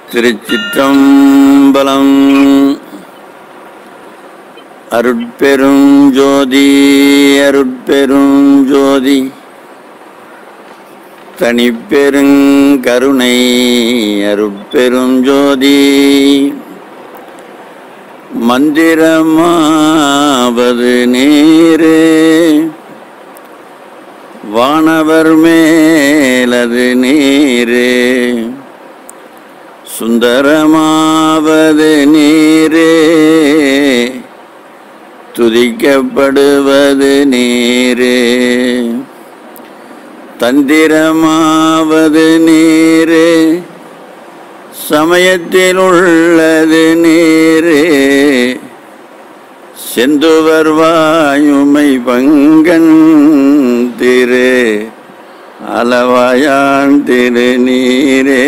திருச்சிற்றம்பலம் அருட்பெரும் ஜோதி அருட்பெரும் ஜோதி தனிப்பெருங்கருணை அருட்பெரும் ஜோதி மந்திரமாவது நேரே வானவர் மேலது நீரே சுந்தரமாவது நீரே துதிக்கப்படுவது நீரே தந்திரமாவது நீரே சமயத்தில் உள்ளது நீரே செந்துவர் வாயுமை பங்கன் திரு அளவாயான் திரு நீரே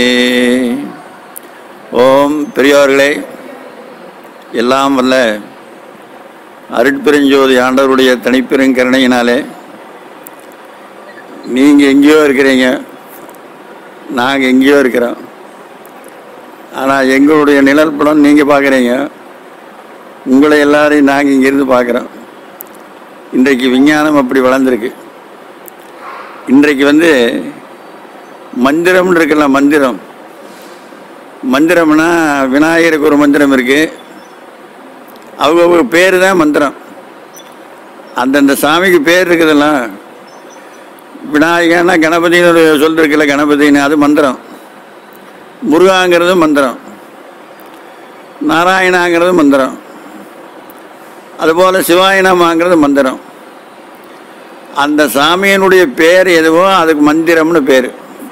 ஓம் பெரியோர்களே எல்லாம் வல்ல அருட்பெருஞ்சோதி ஆண்டவருடைய தனிப்பெருங்கருணையினாலே நீங்கள் எங்கேயோ இருக்கிறீங்க நாங்கள் எங்கேயோ இருக்கிறோம் ஆனால் எங்களுடைய நிழல் படம் நீங்கள் பார்க்குறீங்க உங்களை எல்லாரையும் நாங்கள் இங்கேருந்து பார்க்குறோம் இன்றைக்கு விஞ்ஞானம் அப்படி வளர்ந்துருக்கு இன்றைக்கு வந்து மந்திரம்னு இருக்குல்ல மந்திரம் மந்திரம்னா விநாயகருக்கு ஒரு மந்திரம் இருக்குது அவங்க பேர் தான் மந்திரம் அந்தந்த சாமிக்கு பேர் இருக்குதுல்ல விநாயகன்னா கணபதினு ஒரு சொல் இருக்குல்ல கணபதினு அது மந்திரம் முருகாங்கிறது மந்திரம் நாராயணாங்கிறது மந்திரம் அதுபோல் சிவாயனமாங்கிறது மந்திரம் அந்த சாமியினுடைய பேர் எதுவோ அதுக்கு மந்திரம்னு பேர்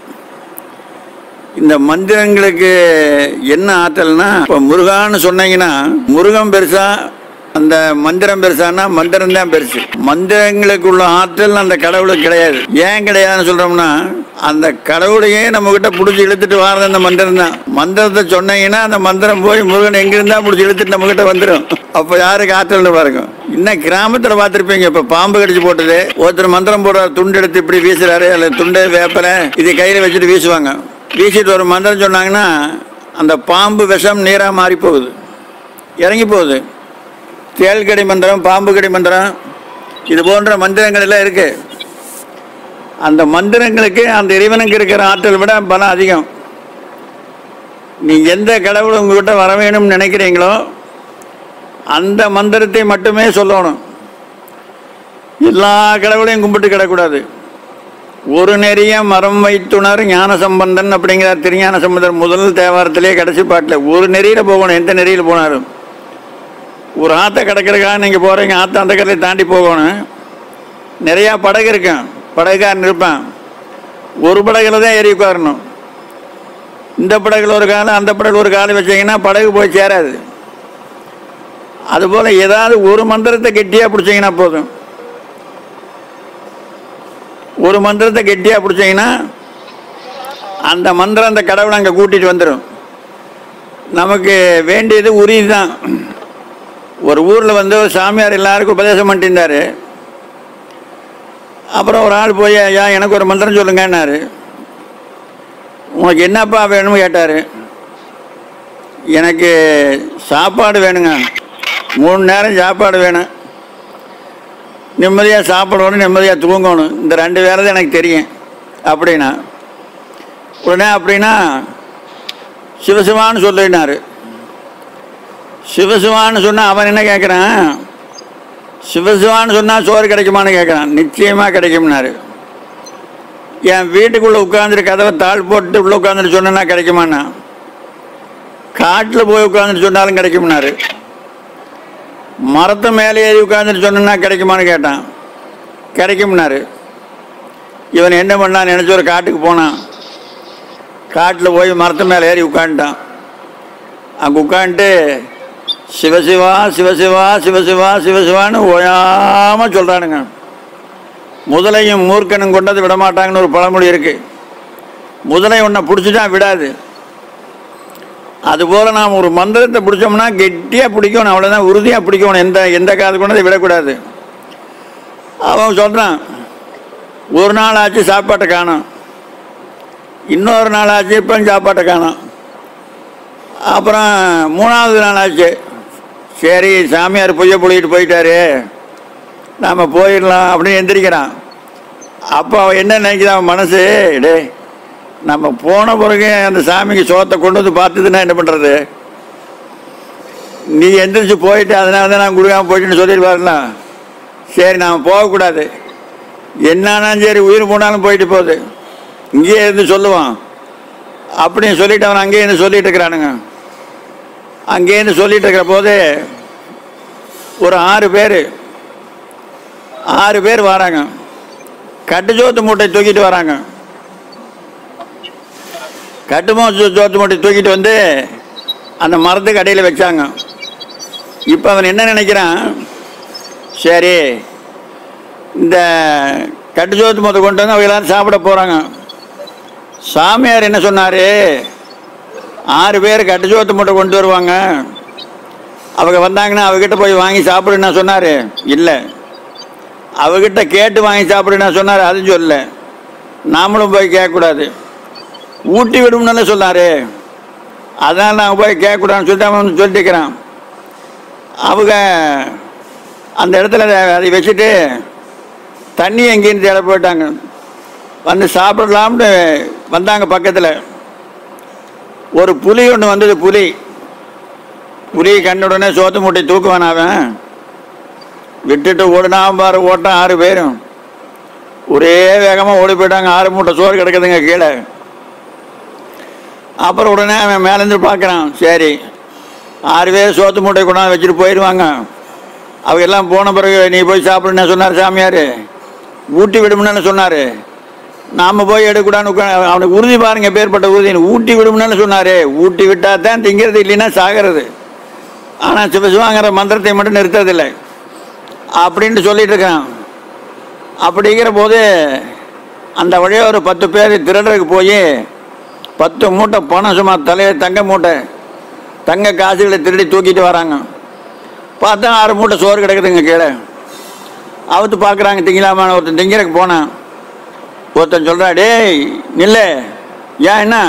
இந்த மந்திரங்களுக்கு என்ன ஆற்றல்னா இப்போ முருகான்னு சொன்னீங்கன்னா முருகன் பெருசா அந்த மந்திரம் பெருசானா மந்திரம் தான் பெருசு மந்திரங்களுக்கு உள்ள ஆற்றல் அந்த கடவுளுக்கு கிடையாது ஏன் கிடையாதுன்னு சொல்றோம்னா அந்த கடவுளையே நம்ம கிட்ட பிடிச்சி இழுத்துட்டு வர்றது அந்த மந்திரம் தான் மந்திரத்தை சொன்னீங்கன்னா அந்த மந்திரம் போய் முருகன் எங்கிருந்தா பிடிச்சி இழுத்துட்டு நம்ம கிட்ட வந்துடும் அப்போ யாருக்கு ஆற்றல்னு பாருங்க இன்னும் கிராமத்தில் பார்த்துருப்பீங்க இப்போ பாம்பு கடிச்சு போட்டது ஒருத்தர் மந்திரம் போடுறாரு துண்டு எடுத்து இப்படி வீசுறாரு அல்ல துண்டு வேப்பலை இதை கையில் வச்சுட்டு வீசுவாங்க வீசிட்டு ஒரு மந்திரம் சொன்னாங்கன்னா அந்த பாம்பு விஷம் நீராக மாறி போகுது இறங்கி போகுது தேள்கடி மந்திரம் பாம்பு கடி மந்திரம் இது போன்ற மந்திரங்கள் எல்லாம் இருக்கு அந்த மந்திரங்களுக்கு அந்த இறைவனுக்கு இருக்கிற ஆற்றல் விட பலம் அதிகம் நீ எந்த கடவுள் உங்ககிட்ட வர வேணும்னு நினைக்கிறீங்களோ அந்த மந்திரத்தை மட்டுமே சொல்லணும் எல்லா கடவுளையும் கும்பிட்டு கிடக்கூடாது ஒரு நெறிய மரம் வைத்துணர் ஞான சம்பந்தன் அப்படிங்கிறார் திருஞான சம்பந்தர் முதல் தேவாரத்திலே கடைசி பாட்டில் ஒரு நெறியில் போகணும் எந்த நெறியில் போனாலும் ஒரு ஆற்றை கிடக்கிறதுக்காக நீங்கள் போகிறீங்க ஆற்ற அந்த கரையை தாண்டி போகணும் நிறையா படகு இருக்கும் படகுக்காரன் இருப்பான் ஒரு படகுல தான் ஏறி உட்காரணும் இந்த படகுல ஒரு காலம் அந்த படகுல ஒரு காலம் வச்சீங்கன்னா படகு போய் சேராது அதுபோல் ஏதாவது ஒரு மந்திரத்தை கெட்டியாக பிடிச்சிங்கன்னா போதும் ஒரு மந்திரத்தை கெட்டியாக பிடிச்சிங்கன்னா அந்த மந்திரம் அந்த கடவுளை அங்கே கூட்டிகிட்டு வந்துடும் நமக்கு வேண்டியது உரி தான் ஒரு ஊரில் வந்து ஒரு சாமியார் எல்லாருக்கும் உபதேசம் பண்ணிட்டு இருந்தார் அப்புறம் ஒரு ஆள் போய் ஐயா எனக்கு ஒரு மந்திரம் சொல்லுங்கன்னாரு உனக்கு என்னப்பா வேணும்னு கேட்டார் எனக்கு சாப்பாடு வேணுங்க மூணு நேரம் சாப்பாடு வேணும் நிம்மதியாக சாப்பிடணும் நிம்மதியாக தூங்கணும் இந்த ரெண்டு வேலை தான் எனக்கு தெரியும் அப்படின்னா உடனே அப்படின்னா சிவசிவான்னு சொல்லினாரு சிவசிவான்னு சொன்னால் அவன் என்ன கேட்குறான் சிவசிவான்னு சொன்னால் சோறு கிடைக்குமான்னு கேட்குறான் நிச்சயமாக கிடைக்கும்னாரு என் வீட்டுக்குள்ளே உட்காந்துட்டு கதவை தாழ் போட்டு உள்ளே உட்காந்துட்டு சொன்னா கிடைக்குமாண்ணா காட்டில் போய் உட்காந்துட்டு சொன்னாலும் கிடைக்கும்னாரு மரத்து மேலே ஏறி உட்காந்துட்டு சொன்னா கிடைக்குமான்னு கேட்டான் கிடைக்கும்னாரு இவன் என்ன பண்ணான் நினச்சி ஒரு காட்டுக்கு போனான் காட்டில் போய் மரத்து மேலே ஏறி உட்காந்துட்டான் அங்கே உட்காந்துட்டு சிவசிவா சிவசிவா சிவசிவா சிவசிவான்னு ஓயாமல் சொல்கிறானுங்க முதலையும் மூர்க்கனும் கொண்டது விடமாட்டாங்கன்னு ஒரு பழமொழி இருக்கு முதலை உன்னை பிடிச்சிட்டா விடாது அதுபோல் நாம் ஒரு மந்திரத்தை பிடிச்சோம்னா கெட்டியாக பிடிக்கணும் அவ்வளோதான் உறுதியாக பிடிக்கணும் எந்த எந்த காது கொண்டதை விடக்கூடாது அவன் சொல்கிறான் ஒரு நாள் ஆச்சு சாப்பாட்டை காணோம் இன்னொரு நாள் ஆச்சு இப்போ சாப்பாட்டை காணோம் அப்புறம் மூணாவது நாள் ஆச்சு சரி சாமியார் பொய்ய புள்ளிட்டு போயிட்டாரு நாம் போயிடலாம் அப்படின்னு எந்திரிக்கிறான் அப்போ அவன் என்ன நினைக்கிறான் அவன் மனசு டே நம்ம போன பிறகு அந்த சாமிக்கு சோத்தை கொண்டு வந்து பார்த்ததுன்னா என்ன பண்ணுறது நீ எந்திரிச்சு போயிட்டு அதனால தான் நான் கொடுக்காம போயிட்டுன்னு சொல்லிட்டு சரி நாம் போகக்கூடாது என்னானாலும் சரி உயிர் போனாலும் போயிட்டு போகுது இங்கேயே இருந்து சொல்லுவான் அப்படின்னு சொல்லிட்டு அவன் அங்கேயே இருந்து சொல்லிட்டு இருக்கிறானுங்க அங்கேயே இருந்து சொல்லிட்டு இருக்கிற போது ஒரு ஆறு பேர் ஆறு பேர் வராங்க கட்டு சோத்து மூட்டை தூக்கிட்டு வராங்க கட்டுமோ சோத்து மூட்டை தூக்கிட்டு வந்து அந்த மரத்துக்கு அடியில் வச்சாங்க இப்போ அவன் என்ன நினைக்கிறான் சரி இந்த கட்டு சோத்து மூட்டை கொண்டு வந்து அவங்க எல்லாரும் சாப்பிட போகிறாங்க சாமியார் என்ன சொன்னார் ஆறு பேர் கட்டு சோத்து மூட்டை கொண்டு வருவாங்க அவங்க வந்தாங்கன்னா அவகிட்ட போய் வாங்கி சாப்பிடுன்னு சொன்னார் இல்லை அவகிட்ட கேட்டு வாங்கி சாப்பிடுன்னு சொன்னார் அதுவும் சொல்லல நாமளும் போய் கேட்கக்கூடாது ஊட்டி விடும்னு சொன்னார் அதனால் நாங்கள் போய் கேட்கக்கூடாதுன்னு சொல்லிட்டு அவன் வந்து சொல்லிட்டு இருக்கிறான் அவங்க அந்த இடத்துல அதை- அதை வச்சுட்டு தண்ணி எங்கேன்னு தேட போயிட்டாங்க வந்து சாப்பிடலாம்னு வந்தாங்க பக்கத்தில் ஒரு புலி ஒன்று வந்தது புலி புலி கண்ணுடனே சோத்து மூட்டை தூக்குவான் அவன் விட்டுட்டு ஓடினா பாரு ஓட்டம் ஆறு பேரும் ஒரே வேகமாக ஓடி போயிட்டாங்க ஆறு மூட்டை சோறு கிடக்குதுங்க கீழே அப்புறம் உடனே அவன் மேலேருந்து பார்க்குறான் சரி ஆறு பேர் சோத்து மூட்டை கொண்டாந்து வச்சுட்டு போயிடுவாங்க அவங்க எல்லாம் போன பிறகு நீ போய் சாப்பிடுன்னு சொன்னார் சாமியார் ஊட்டி விடுமுன்னு சொன்னார் நாம் போய் எடுக்கூடான்னு உட்கா- அவனுக்கு உறுதி பாருங்க பேர்பட்ட உறுதி ஊட்டி விடுமுன்னு சொன்னார் ஊட்டி விட்டால் தான் திங்கிறது இல்லைன்னா சாகிறது ஆனால் சிவசிவாங்கிற மந்திரத்தை மட்டும் நிறுத்ததில்லை அப்படின்ட்டு சொல்லிட்டு இருக்கான் அப்படிங்கிற போது அந்த வழியாக ஒரு பத்து பேர் திருடருக்கு போய் பத்து மூட்டை பணம் சும்மா தலையை தங்க மூட்டை தங்க காசுகளை திருடி தூக்கிட்டு வராங்க பார்த்தா ஆறு மூட்டை சோறு கிடக்குதுங்க கீழே அவுத்து பார்க்குறாங்க திங்கலாமான்னு ஒருத்தன் திங்கிறக்கு போனான் ஒருத்தன் சொல்கிறா டேய் நில்லு ஏன் என்ன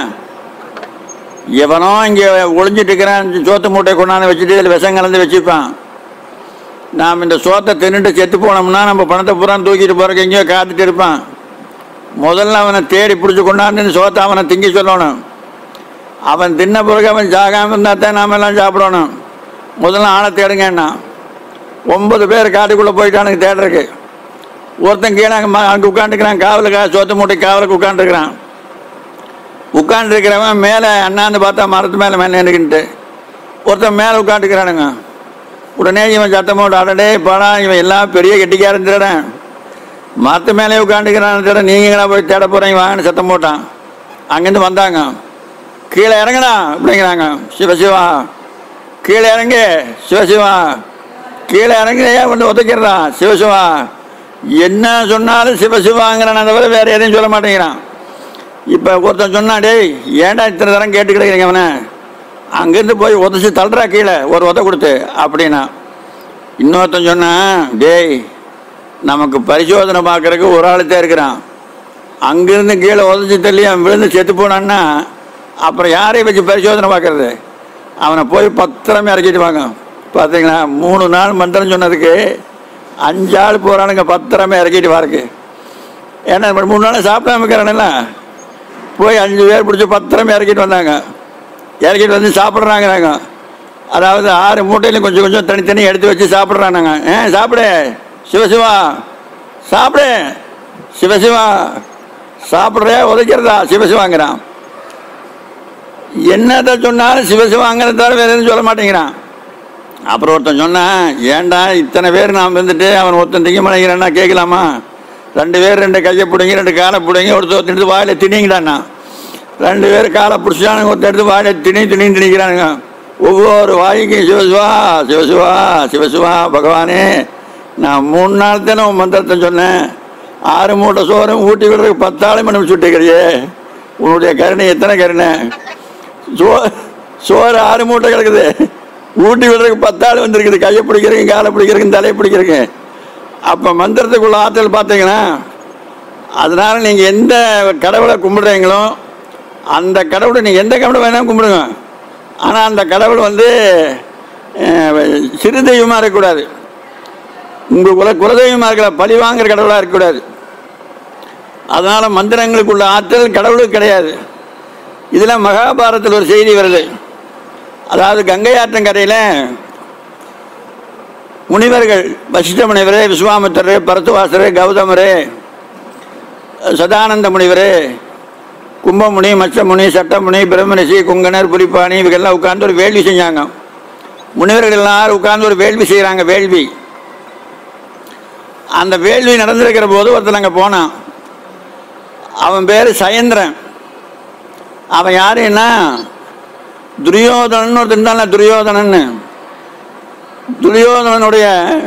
எவனோ இங்கே ஒளிஞ்சிட்டு இருக்கிறான் சோத்து மூட்டை கொண்டாந்து வச்சுட்டு இதில் விஷம் கலந்து வச்சுப்பான் நாம் இந்த சோத்தை தின்னுட்டு செத்து போனோம்னா நம்ம பணத்தை பூரா தூக்கிட்டு போகிறக்கு எங்கேயோ காத்துட்டு இருப்பான் முதல்ல அவனை தேடி பிடிச்சி கொண்டாந்து இந்த சோத்தை அவனை திங்க சொல்லணும் அவன் தின்ன பிறகு அவன் சாகாமல் இருந்தால் தான் நாம எல்லாம் சாப்பிடணும் முதல்ல ஆளை தேடுங்கன்னா ஒன்பது பேர் காட்டுக்குள்ளே போயிட்டானுங்க தேடுறதுக்கு ஒருத்தன் கீழே அங்கே அங்கே உட்காந்துக்கிறான் காவலுக்கா சோத்து மூட்டை காவலுக்கு உட்காந்துருக்கிறான் உட்காந்துருக்கிறவன் மேலே அண்ணாந்து பார்த்தா மரத்து மேலே மேலே நின்றுக்கிட்டு ஒருத்தன் மேலே உட்காந்துக்கிறானுங்க உடனே இவன் சத்தம் போட்டு அடடே படா இவன் எல்லாம் பெரிய கெட்டிக்காரன் திருடன் மரத்து மேலே உட்காந்துக்கிறான் திருடன் நீங்களா போய் தேட போகிறீங்க வாங்கன்னு சத்தம் போட்டான் அங்கேருந்து வந்தாங்க கீழே இறங்குடா அப்படிங்கிறாங்க சிவசிவா கீழே இறங்கு சிவசிவா கீழே இறங்குறையா வந்து ஒத்துக்கிறான் சிவசிவா என்ன சொன்னாலும் சிவசிவாங்கிறான் தவிர வேற எதையும் சொல்ல மாட்டேங்கிறான் இப்போ ஒருத்தன் சொன்னான் டேய் ஏன்டா இத்தனை தரம் கேட்டு கிடைக்கிறீங்க அவனை அங்கேருந்து போய் உதச்சி தள்ளுறா கீழே ஒரு உத கொடுத்து அப்படின்னா இன்னொருத்தன் சொன்னான் டேய் நமக்கு பரிசோதனை பார்க்கறதுக்கு ஒரு ஆளுத்தே இருக்கிறான் அங்கேருந்து கீழே உதச்சி தள்ளி அவன் விழுந்து செத்து போனான்னா அப்புறம் யாரையும் வச்சு பரிசோதனை பார்க்கறது அவனை போய் பத்திரமே இறக்கிட்டு வாங்க பார்த்தீங்களா மூணு நாள் மந்திரம் சொன்னதுக்கு அஞ்சு ஆள் போகிறானுங்க பத்திரமே இறக்கிட்டு வாருக்கு ஏன்னா இப்ப மூணு நாள் சாப்பிடாம இருக்கிறானுல்ல போய் அஞ்சு பேர் பிடிச்சி பத்திரமே இறக்கிட்டு வந்தாங்க இறக்கிட்டு வந்து சாப்பிட்றாங்கிறாங்க அதாவது ஆறு மூட்டையிலும் கொஞ்சம் கொஞ்சம் தனித்தனி எடுத்து வச்சு சாப்பிட்றானுங்க ஏ சாப்பிடு சிவசிவா சாப்பிடு சிவசிவா சாப்பிட்றே உதைக்கிறதா சிவசிவாங்கிறான் என்னத்தை சொன்னாலும் சிவசிவாங்கிறத தவிர வேறு எதுவும் சொல்ல மாட்டேங்கிறான் அப்புறம் ஒருத்தன் சொன்னான் ஏன்டா இத்தனை பேர் நான் வந்துட்டு அவன் ஒருத்தன் திங்க மாட்டேங்கிறான்னா கேட்கலாமா ரெண்டு பேர் ரெண்டு கையை பிடிங்கி ரெண்டு காலை பிடிங்கி ஒருத்தர் ஒருத்தர் எடுத்து வாயில திணிங்கடாண்ணா ரெண்டு பேர் காலை பிடிச்சானுங்க ஒருத்தர் எடுத்து வாயில திணி திணின்னு திணிக்கிறானுங்க ஒவ்வொரு வாய்க்கும் சிவசிவா சிவசிவா சிவசிவா பகவானே நான் மூணு நாள் தானே உன் மந்திரத்தை சொன்னேன் ஆறு மூட்டை சோறும் ஊட்டி விடுறதுக்கு பத்தாளு மணி சுட்டிக்கிறியே உன்னுடைய கருணை எத்தனை கருணை சோ சோறு ஆறு மூட்டை கிடக்குது ஊட்டி விடுறதுக்கு பத்தாள் வந்திருக்குது கையை பிடிக்கிறீங்க காலை பிடிக்கிறீங்க தலையை பிடிக்கிறீங்க அப்போ மந்திரத்துக்குள்ள ஆற்றல் பார்த்தீங்கன்னா அதனால நீங்கள் எந்த கடவுளை கும்பிடுறீங்களோ அந்த கடவுளை நீங்கள் எந்த கடவுளை வேணாலும் கும்பிடுங்க ஆனால் அந்த கடவுள் வந்து அஹ், சிறு தெய்வமாக இருக்கக்கூடாது உங்கள் குல குலதெய்வமாக இருக்கிற பழி வாங்குற கடவுளாக இருக்கக்கூடாது அதனால் மந்திரங்களுக்குள்ள ஆற்றல் கடவுளுக்கு கிடையாது இதில் மகாபாரதத்தில் ஒரு செய்தி வருது அதாவது கங்கை ஆற்றங்கரையில் முனிவர்கள் வசிஷ்ட முனிவர் விஸ்வாமித்தர் பரத்துவாசர் கௌதமர் சதானந்த முனிவர் கும்பமுனி மச்சமுனி சட்டமுனி பிரம்மரிஷி குங்கனர் புலிப்பாணி இவங்கெல்லாம் உட்கார்ந்து ஒரு வேள்வி செஞ்சாங்க முனிவர்கள் எல்லாரும் உட்கார்ந்து ஒரு வேள்வி செய்கிறாங்க வேள்வி அந்த வேள்வி நடந்திருக்கிற போது ஒருத்தன் அங்கே போனான் அவன் பேர் சயந்திரன் அவன் யாருன்னா துரியோதனன் ஒருத்தன் தானே துரியோதனன்னு துரியோதனனுடைய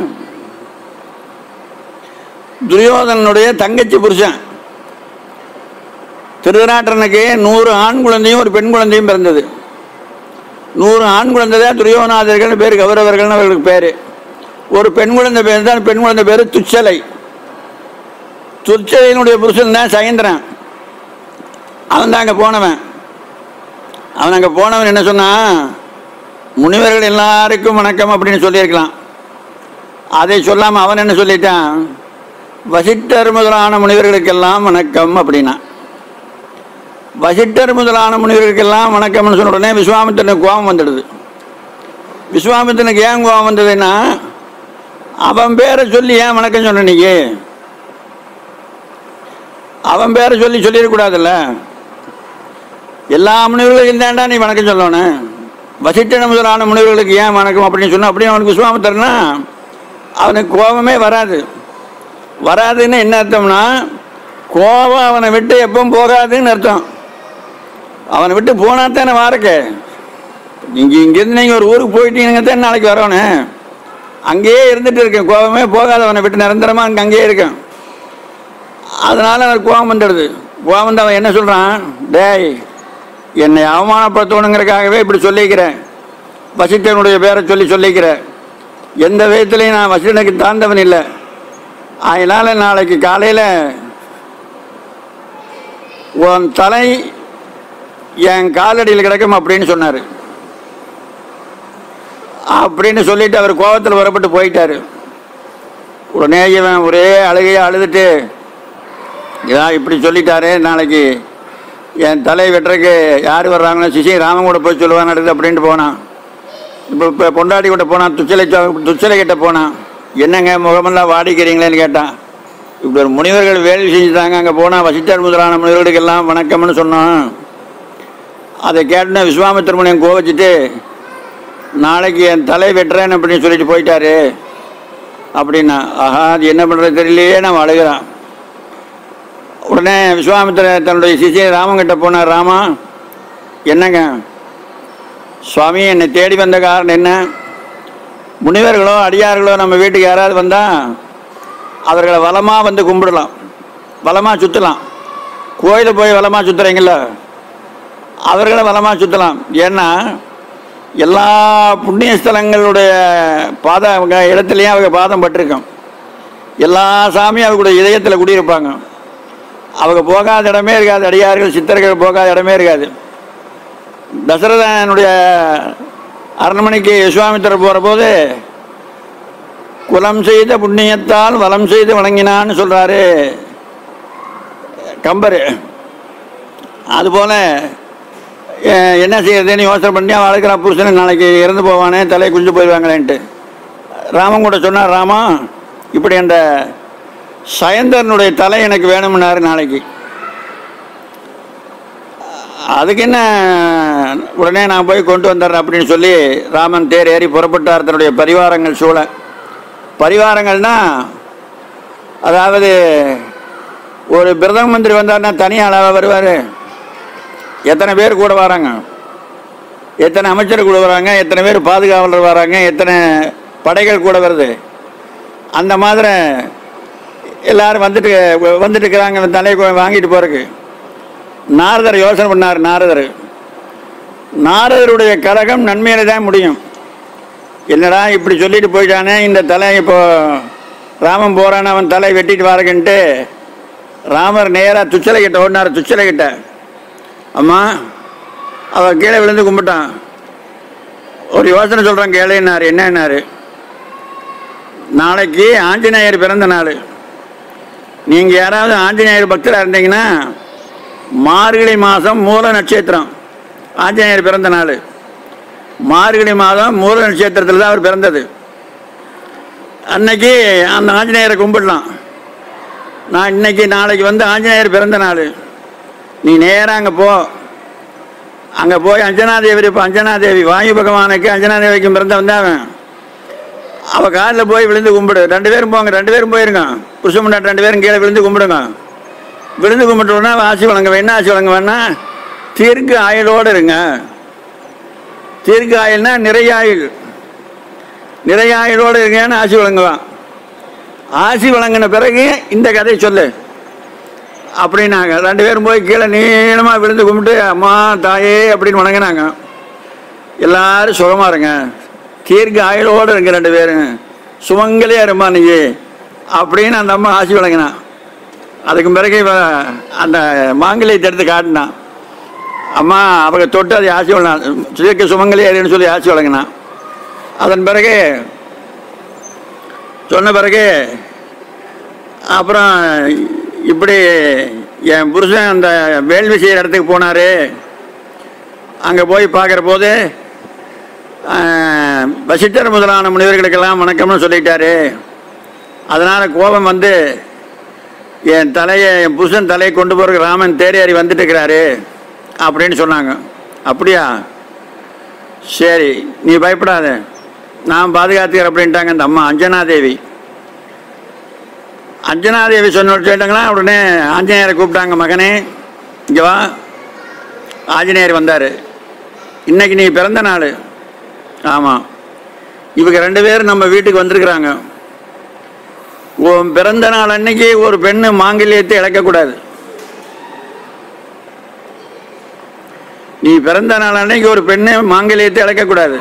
துரியோதனனுடைய தங்கச்சி புருஷன் திருதராட்டனுக்கு நூறு ஆண் குழந்தையும் ஒரு பெண் குழந்தையும் பிறந்தது நூறு ஆண் குழந்தை தான் துரியோநாதர்கள் பேர் கௌரவர்கள்னு அவர்களுக்கு பேர் ஒரு பெண் குழந்தை பேர் தான் பெண் குழந்தை பேர் துச்சலை துச்சலையினுடைய புருஷன் தான் சயந்திரன் அவன் தான் அங்கே போனவன் அவன் அங்கே போனவன் என்ன சொன்னான் முனிவர்கள் எல்லாருக்கும் வணக்கம் அப்படின்னு சொல்லியிருக்கலாம் அதை சொல்லாமல் அவன் என்ன சொல்லிட்டான் வசிட்டர் முதலான முனிவர்களுக்கெல்லாம் வணக்கம் அப்படின்னா வசிட்டர் முதலான முனிவர்களுக்கெல்லாம் வணக்கம்னு சொன்ன உடனே விஸ்வாமித்திரனுக்கு கோபம் வந்துடுது விஸ்வாமித்திரனுக்கு ஏன் கோபம் வந்ததுன்னா அவன் பேரை சொல்லி ஏன் வணக்கம் சொன்ன நீங்க அவன் பேரை சொல்லி சொல்லிடக்கூடாதுல்ல எல்லா முனிவர்களுக்கும் தாண்டா நீ வணக்கம் சொல்லணும் வசிட்டன முதலான முனிவர்களுக்கு ஏன் வணக்கம் அப்படின்னு சொன்னா அப்படியே அவனுக்கு விஸ்வாமித்திரனா அவனுக்கு கோபமே வராது வராதுன்னு என்ன அர்த்தம்னா கோபம் அவனை விட்டு எப்பவும் போகாதுன்னு அர்த்தம் அவனை விட்டு போனா தானே வாரக்க நீங்கள் இங்கேருந்து நீங்கள் ஒரு ஊருக்கு போயிட்டீங்க தான் நாளைக்கு வரணும் அங்கேயே இருந்துட்டு இருக்கேன் கோபமே போகாத அவனை விட்டு நிரந்தரமாக அங்கே அங்கேயே இருக்கேன் அதனால் அவனுக்கு கோபம் வந்துடுது கோபம் வந்து அவன் என்ன சொல்கிறான் டேய் என்னை அவமானப்படுத்தணுங்கிறதுக்காகவே இப்படி சொல்லிக்கிறேன் வசிட்டனுடைய பேரை சொல்லி சொல்லிக்கிறேன் எந்த விதத்துலையும் நான் வசிட்டனுக்கு தாழ்ந்தவன் இல்லை அதனால் நாளைக்கு காலையில் உன் தலை என் காலடியில் கிடக்கும் அப்படின்னு சொன்னார் அப்படின்னு சொல்லிட்டு அவர் கோபத்தில் வரப்பட்டு போயிட்டாரு உடனே இவன் ஒரே அழுகையா அழுதுட்டு இதான் இப்படி சொல்லிட்டாரு நாளைக்கு என் தலை வெட்டுறதுக்கு யார் வர்றாங்களோ சிசி ராமன் கூட போய் சொல்லுவான் நடக்குது அப்படின்ட்டு போனான் இப்போ இப்போ பொண்டாட்டி கூட போனான் துச்சலை சோ- துச்சலை கிட்ட போனான் என்னங்க முகமெல்லாம் வாடிக்கிறீங்களேன்னு கேட்டான் இப்படி ஒரு முனிவர்கள் வேலை செஞ்சுட்டாங்க அங்கே போனால் வசிட்டார் முதலான முனிவர்களுக்கெல்லாம் வணக்கம்னு சொன்னோம் அதை கேட்டுன விஸ்வாமித்திர முனியன் கோவச்சிட்டு நாளைக்கு என் தலை வெட்டுறேன் அப்படின்னு சொல்லிட்டு போயிட்டாரு அப்படின்னா ஆஹா அது என்ன பண்ணுறது தெரியலையே நம்ம அழுகிறான் உடனே விஸ்வாமித்திர தன்னுடைய சிசிய ராமங்கிட்ட போனார் ராமா என்னங்க சுவாமி என்னை தேடி வந்த காரணம் என்ன முனிவர்களோ அடியார்களோ நம்ம வீட்டுக்கு யாராவது வந்தால் அவர்களை வளமாக வந்து கும்பிடலாம் வளமாக சுற்றலாம் கோயிலில் போய் வளமாக சுற்றுறீங்கள அவர்களை வளமாக சுற்றலாம் ஏன்னா எல்லா புண்ணிய ஸ்தலங்களுடைய பாத அவங்க இடத்துலையும் அவங்க பாதம் பட்டிருக்கும் எல்லா சாமியும் அவங்களுடைய இதயத்தில் குடியிருப்பாங்க அவங்க போகாத இடமே இருக்காது அடியார்கள் சித்தர்கள் போகாத இடமே இருக்காது தசரதனுடைய அரண்மனைக்கு விஸ்வாமித்திரர் போகிற போது குலம் செய்த புண்ணியத்தால் வலம் செய்து வணங்கினான்னு சொல்கிறாரு கம்பர் அதுபோல் அஹ், என்ன செய்யறதுன்னு யோசனை பண்ணி அவன் அழுக்கிற புருஷன் நாளைக்கு இறந்து போவானே தலை குஞ்சு போயிடுவாங்களேன்ட்டு ராமன் கூட சொன்னார் ராமா இப்படி அந்த சயந்தரனுடைய தலை எனக்கு வேணும்னாரு நாளைக்கு அதுக்கு என்ன உடனே நான் போய் கொண்டு வந்துடுறேன் அப்படின்னு சொல்லி ராமன் தேர் ஏறி புறப்பட்டார் தன்னுடைய பரிவாரங்கள் சூழ பரிவாரங்கள்னா அதாவது ஒரு பிரதம மந்திரி வந்தார்னா தனி அளவாக வருவார் எத்தனை பேர் கூட வராங்க எத்தனை அமைச்சர் கூட வராங்க எத்தனை பேர் பாதுகாவலர் வராங்க எத்தனை படைகள் கூட வருது அந்த மாதிரி எல்லாரும் வந்துட்டு வந்துட்டு இருக்கிறாங்க இந்த தலையை கொ- வாங்கிட்டு போறதுக்கு நாரதர் யோசனை பண்ணார் நாரதர் நாரதருடைய கழகம் நன்மையில தான் முடியும் என்னடா இப்படி சொல்லிட்டு போயிட்டானே இந்த தலை இப்போ ராமன் போறான் அவன் தலை வெட்டிட்டு வாருங்கன்ட்டு ராமர் நேராக துச்சலை கிட்ட ஓடினார் துச்சலை கிட்ட அம்மா அவ கீழே விழுந்து கும்பிட்டான் ஒரு யோசனை சொல்கிறேன் கேளுன்னாரு என்னன்னாரு நாளைக்கு ஆஞ்சநேயர் பிறந்த நாள் நீங்கள் யாராவது ஆஞ்சநேயர் பக்தராக இருந்தீங்கன்னா மார்கழி மாதம் மூல நட்சத்திரம் ஆஞ்சநேயர் பிறந்த நாள் மார்கழி மாதம் மூல நட்சத்திரத்தில் தான் அவர் பிறந்தது அன்னைக்கு அந்த ஆஞ்சநேயரை கும்பிடலாம் நான் இன்னைக்கு நாளைக்கு வந்து ஆஞ்சநேயர் பிறந்த நாள் நீ நேராக அங்கே போ அங்கே போய் அஞ்சனாதேவி இப்போ அஞ்சனாதேவி வாயு பகவானுக்கு அஞ்சனாதேவிக்கும் பிறந்தவன் தான் அவன் அவ காலில் போய் விழுந்து கும்பிடு ரெண்டு பேரும் போங்க ரெண்டு பேரும் போயிருங்க புருஷ முன்னாடி ரெண்டு பேரும் கீழே விழுந்து கும்பிடுங்க விழுந்து கும்பிட்டோன்னா ஆசி வழங்க என்ன ஆசி வழங்க வேணா தீர்க்க ஆயுளோடு இருங்க தீர்க்க ஆயுள்னா நிறைய ஆயுள் நிறைய ஆயுளோடு இருக்கேன்னு ஆசி வழங்குவான் ஆசி வழங்கின பிறகு இந்த கதையை சொல்லு அப்படின்னாங்க ரெண்டு பேரும் போய் கீழே நீளமாக விழுந்து கும்பிட்டு அம்மா தாயே அப்படின்னு வணங்கினாங்க எல்லாரும் சுகமாக இருங்க தீர்க்க ஆயுளோடு இருங்க ரெண்டு பேரும் சுமங்கலே இருமா நீ அப்படின்னு அந்த அம்மா ஆசி வழங்கினான் அதுக்கு பிறகு இவ அந்த மாங்கல்யத்தை எடுத்து காட்டினான் அம்மா அவங்க தொட்டு அதை ஆசி வழங்கினான் தீர்க்க சுமங்கலே இருன்னு சொல்லி ஆசி வழங்கினான் அதன் பிறகு சொன்ன பிறகு அப்புறம் இப்படி என் புருஷன் அந்த வேள்வி செய்கிற இடத்துக்கு போனார் அங்கே போய் பார்க்குற போது ஆஹ், வசிட்டர் முதலான முனிவர்களுக்கெல்லாம் வணக்கம்னு சொல்லிட்டாரு அதனால் கோபம் வந்து என் தலையை என் புருஷன் தலையை கொண்டு போகிறதுக்கு ராமன் தேரேறி வந்துட்டு இருக்கிறாரு அப்படின்னு சொன்னாங்க அப்படியா சரி நீ பயப்படாத நான் பாதுகாத்துக்கிறேன் அப்படின்ட்டாங்க அந்த அம்மா அஞ்சனாதேவி அஞ்சனாதேவி சொன்ன சொல்லிட்டாங்களா உடனே ஆஞ்சநேயரை கூப்பிட்டாங்க மகனே இங்கே வா ஆஞ்சநேயர் வந்தார் இன்னைக்கு நீ பிறந்த நாள் ஆமாம் இவங்க ரெண்டு பேரும் நம்ம வீட்டுக்கு வந்திருக்கிறாங்க உன் பிறந்த நாள் அன்னைக்கு ஒரு பெண்ணு மாங்கல்யத்தை இழக்கக்கூடாது நீ பிறந்த நாள் அன்னைக்கு ஒரு பெண்ணு மாங்கல்யத்தை இழக்கக்கூடாது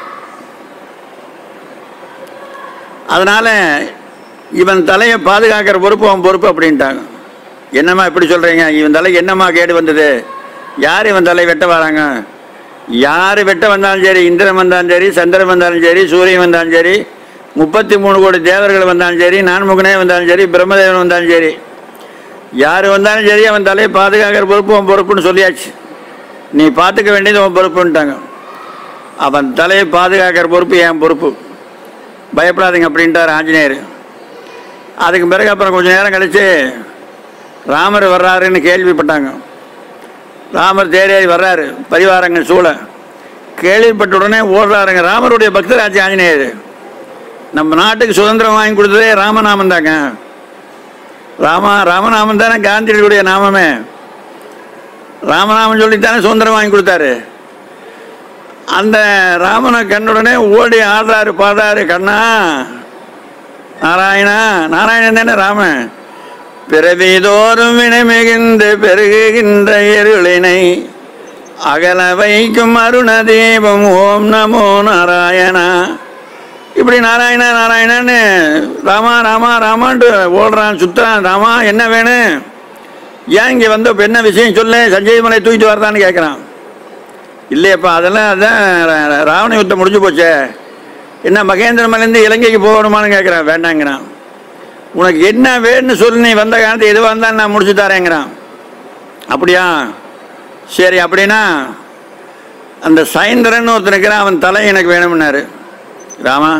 அதனால இவன் தலையை பாதுகாக்கிற பொறுப்பு அவன் பொறுப்பு அப்படின்ட்டாங்க என்னம்மா இப்படி சொல்றீங்க இவன் தலைக்கு என்னம்மா கேடு வந்தது யார் இவன் தலை வெட்ட வராங்க யார் வெட்ட வந்தாலும் சரி இந்திரன் வந்தாலும் சரி சந்திரன் வந்தாலும் சரி சூரியன் வந்தாலும் சரி முப்பத்தி மூணு கோடி தேவர்கள் வந்தாலும் சரி நான்முகனே வந்தாலும் சரி பிரம்மதேவன் வந்தாலும் சரி யார் வந்தாலும் சரி அவன் தலையை பாதுகாக்கிற பொறுப்பு அவன் பொறுப்புன்னு சொல்லியாச்சு நீ பார்த்துக்க வேண்டியது உன் பொறுப்புன்ட்டாங்க அவன் தலையை பாதுகாக்கிற பொறுப்பு என் பொறுப்பு பயப்படாதீங்க அப்படின்ட்டார் ஆஞ்சநேயர் அதுக்கு பிறகு அப்புறம் கொஞ்சம் நேரம் கழிச்சு ராமர் வர்றாருன்னு கேள்விப்பட்டாங்க ராமர் தேரேறி வர்றாரு பரிவாரங்கள் சூழ கேள்விப்பட்ட உடனே ஓடுறாருங்க ராமருடைய பக்தராச்சு ஆஞ்சநேயர் நம்ம நாட்டுக்கு சுதந்திரம் வாங்கி கொடுத்ததே ராமநாமம் தாங்க ராமா ராமநாமம் தானே காந்தியுடைய நாமமே ராமநாமம் சொல்லித்தானே சுதந்திரம் வாங்கி கொடுத்தாரு அந்த ராமனை கண்ணுடனே ஓடி ஆடுறாரு பாடுறாரு கண்ணா நாராயணா நாராயணன் தானே ராமன் பிறவிதோறும் வினை மிகுந்து பெருகுகின்ற இருளினை அகல வைக்கும் அருண தீபம் ஓம் நமோ நாராயணா இப்படி நாராயணா நாராயணன்னு ராமா ராமா ராமான்ட்டு ஓடுறான் சுத்துறான் ராமா என்ன வேணும் ஏன் இங்கே வந்து இப்ப என்ன விஷயம் சொல்லு சஞ்சய் மலை தூக்கிட்டு வரதான்னு கேட்குறான் இல்லையப்பா அதெல்லாம் அதான் ரா- ராவண யுத்தம் முடிஞ்சு போச்சே என்ன மகேந்திர மலைந்து இலங்கைக்கு போகணுமான்னு கேட்குறான் வேண்டாங்கிறான் உனக்கு என்ன வேணும்னு சொல்லி நீ வந்த காலத்து எதுவாக இருந்தாலும் நான் முடிச்சு தரேங்கிறான் அப்படியா சரி அப்படின்னா அந்த சைந்திரன் ஒருத்தன் இருக்கிறான் அவன் தலை எனக்கு வேணும்னாரு ராமா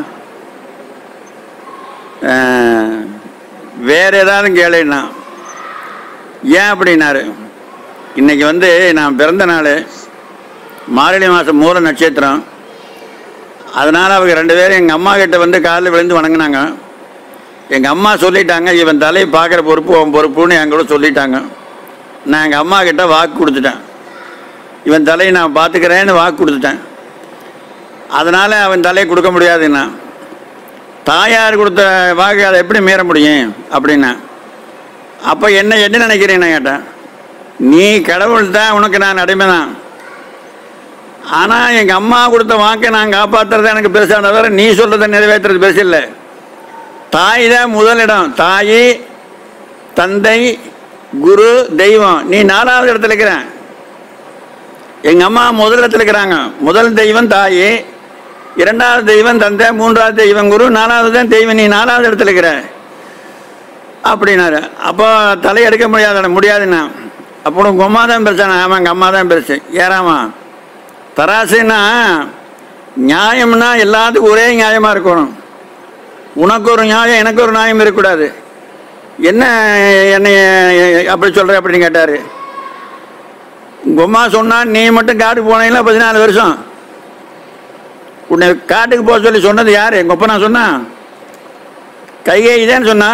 அஹ், வேற ஏதாவது கேளுன்னா ஏன் அப்படின்னாரு இன்னைக்கு வந்து நான் பிறந்த நாள் மார்கழி மாதம் மூல நட்சத்திரம் அதனால் அவங்க ரெண்டு பேரும் எங்கள் அம்மா கிட்ட வந்து காலில் விழுந்து வணங்கினாங்க எங்கள் அம்மா சொல்லிட்டாங்க இவன் தலையை பார்க்குற பொறுப்பு அவன் பொறுப்புன்னு என் கூட சொல்லிட்டாங்க நான் எங்கள் அம்மா கிட்ட வாக்கு கொடுத்துட்டேன் இவன் தலையை நான் பார்த்துக்கிறேன்னு வாக்கு கொடுத்துட்டேன் அதனால் அவன் தலையை கொடுக்க முடியாதுன்னா தாயார் கொடுத்த வாக்கு அதை எப்படி மீற முடியும் அப்படின்னா அப்போ என்ன என்ன நினைக்கிறேன் நான் கேட்டேன் நீ கடவுள் தான் உனக்கு நான் அடிமை தான் ஆனால் எங்கள் அம்மா கொடுத்த வாக்கை நான் காப்பாற்றுறது எனக்கு பெருசான தவிர நீ சொல்கிறத நிறைவேற்றுறது பெருசு இல்லை தாய் தான் முதலிடம் தாய் தந்தை குரு தெய்வம் நீ நாலாவது இடத்துல இருக்கிற எங்கள் அம்மா முதல் இடத்துல இருக்கிறாங்க முதல் தெய்வம் தாய் இரண்டாவது தெய்வம் தந்தை மூன்றாவது தெய்வம் குரு நாலாவது தான் தெய்வம் நீ நாலாவது இடத்துல இருக்கிற அப்படின்னாரு அப்போ தலை எடுக்க முடியாத முடியாதுண்ணா அப்போ உங்க அம்மா தான் பெருசாண்ணா ஆமாம் எங்கள் அம்மா தான் பெருசு ஏறாமா தராசுன்னா நியாயம்னா எல்லாத்துக்கும் ஒரே நியாயமாக இருக்கணும் உனக்கு ஒரு நியாயம் எனக்கு ஒரு நியாயம் இருக்கக்கூடாது என்ன என்னை அப்படி சொல்கிற அப்படின்னு கேட்டார் உங்கள் அம்மா சொன்னா நீ மட்டும் காட்டுக்கு போனீங்களா பதினாலு வருஷம் உன்னை காட்டுக்கு போக சொல்லி சொன்னது யார் எங்கள் அப்பா நான் சொன்னான் கைகை தான் சொன்னா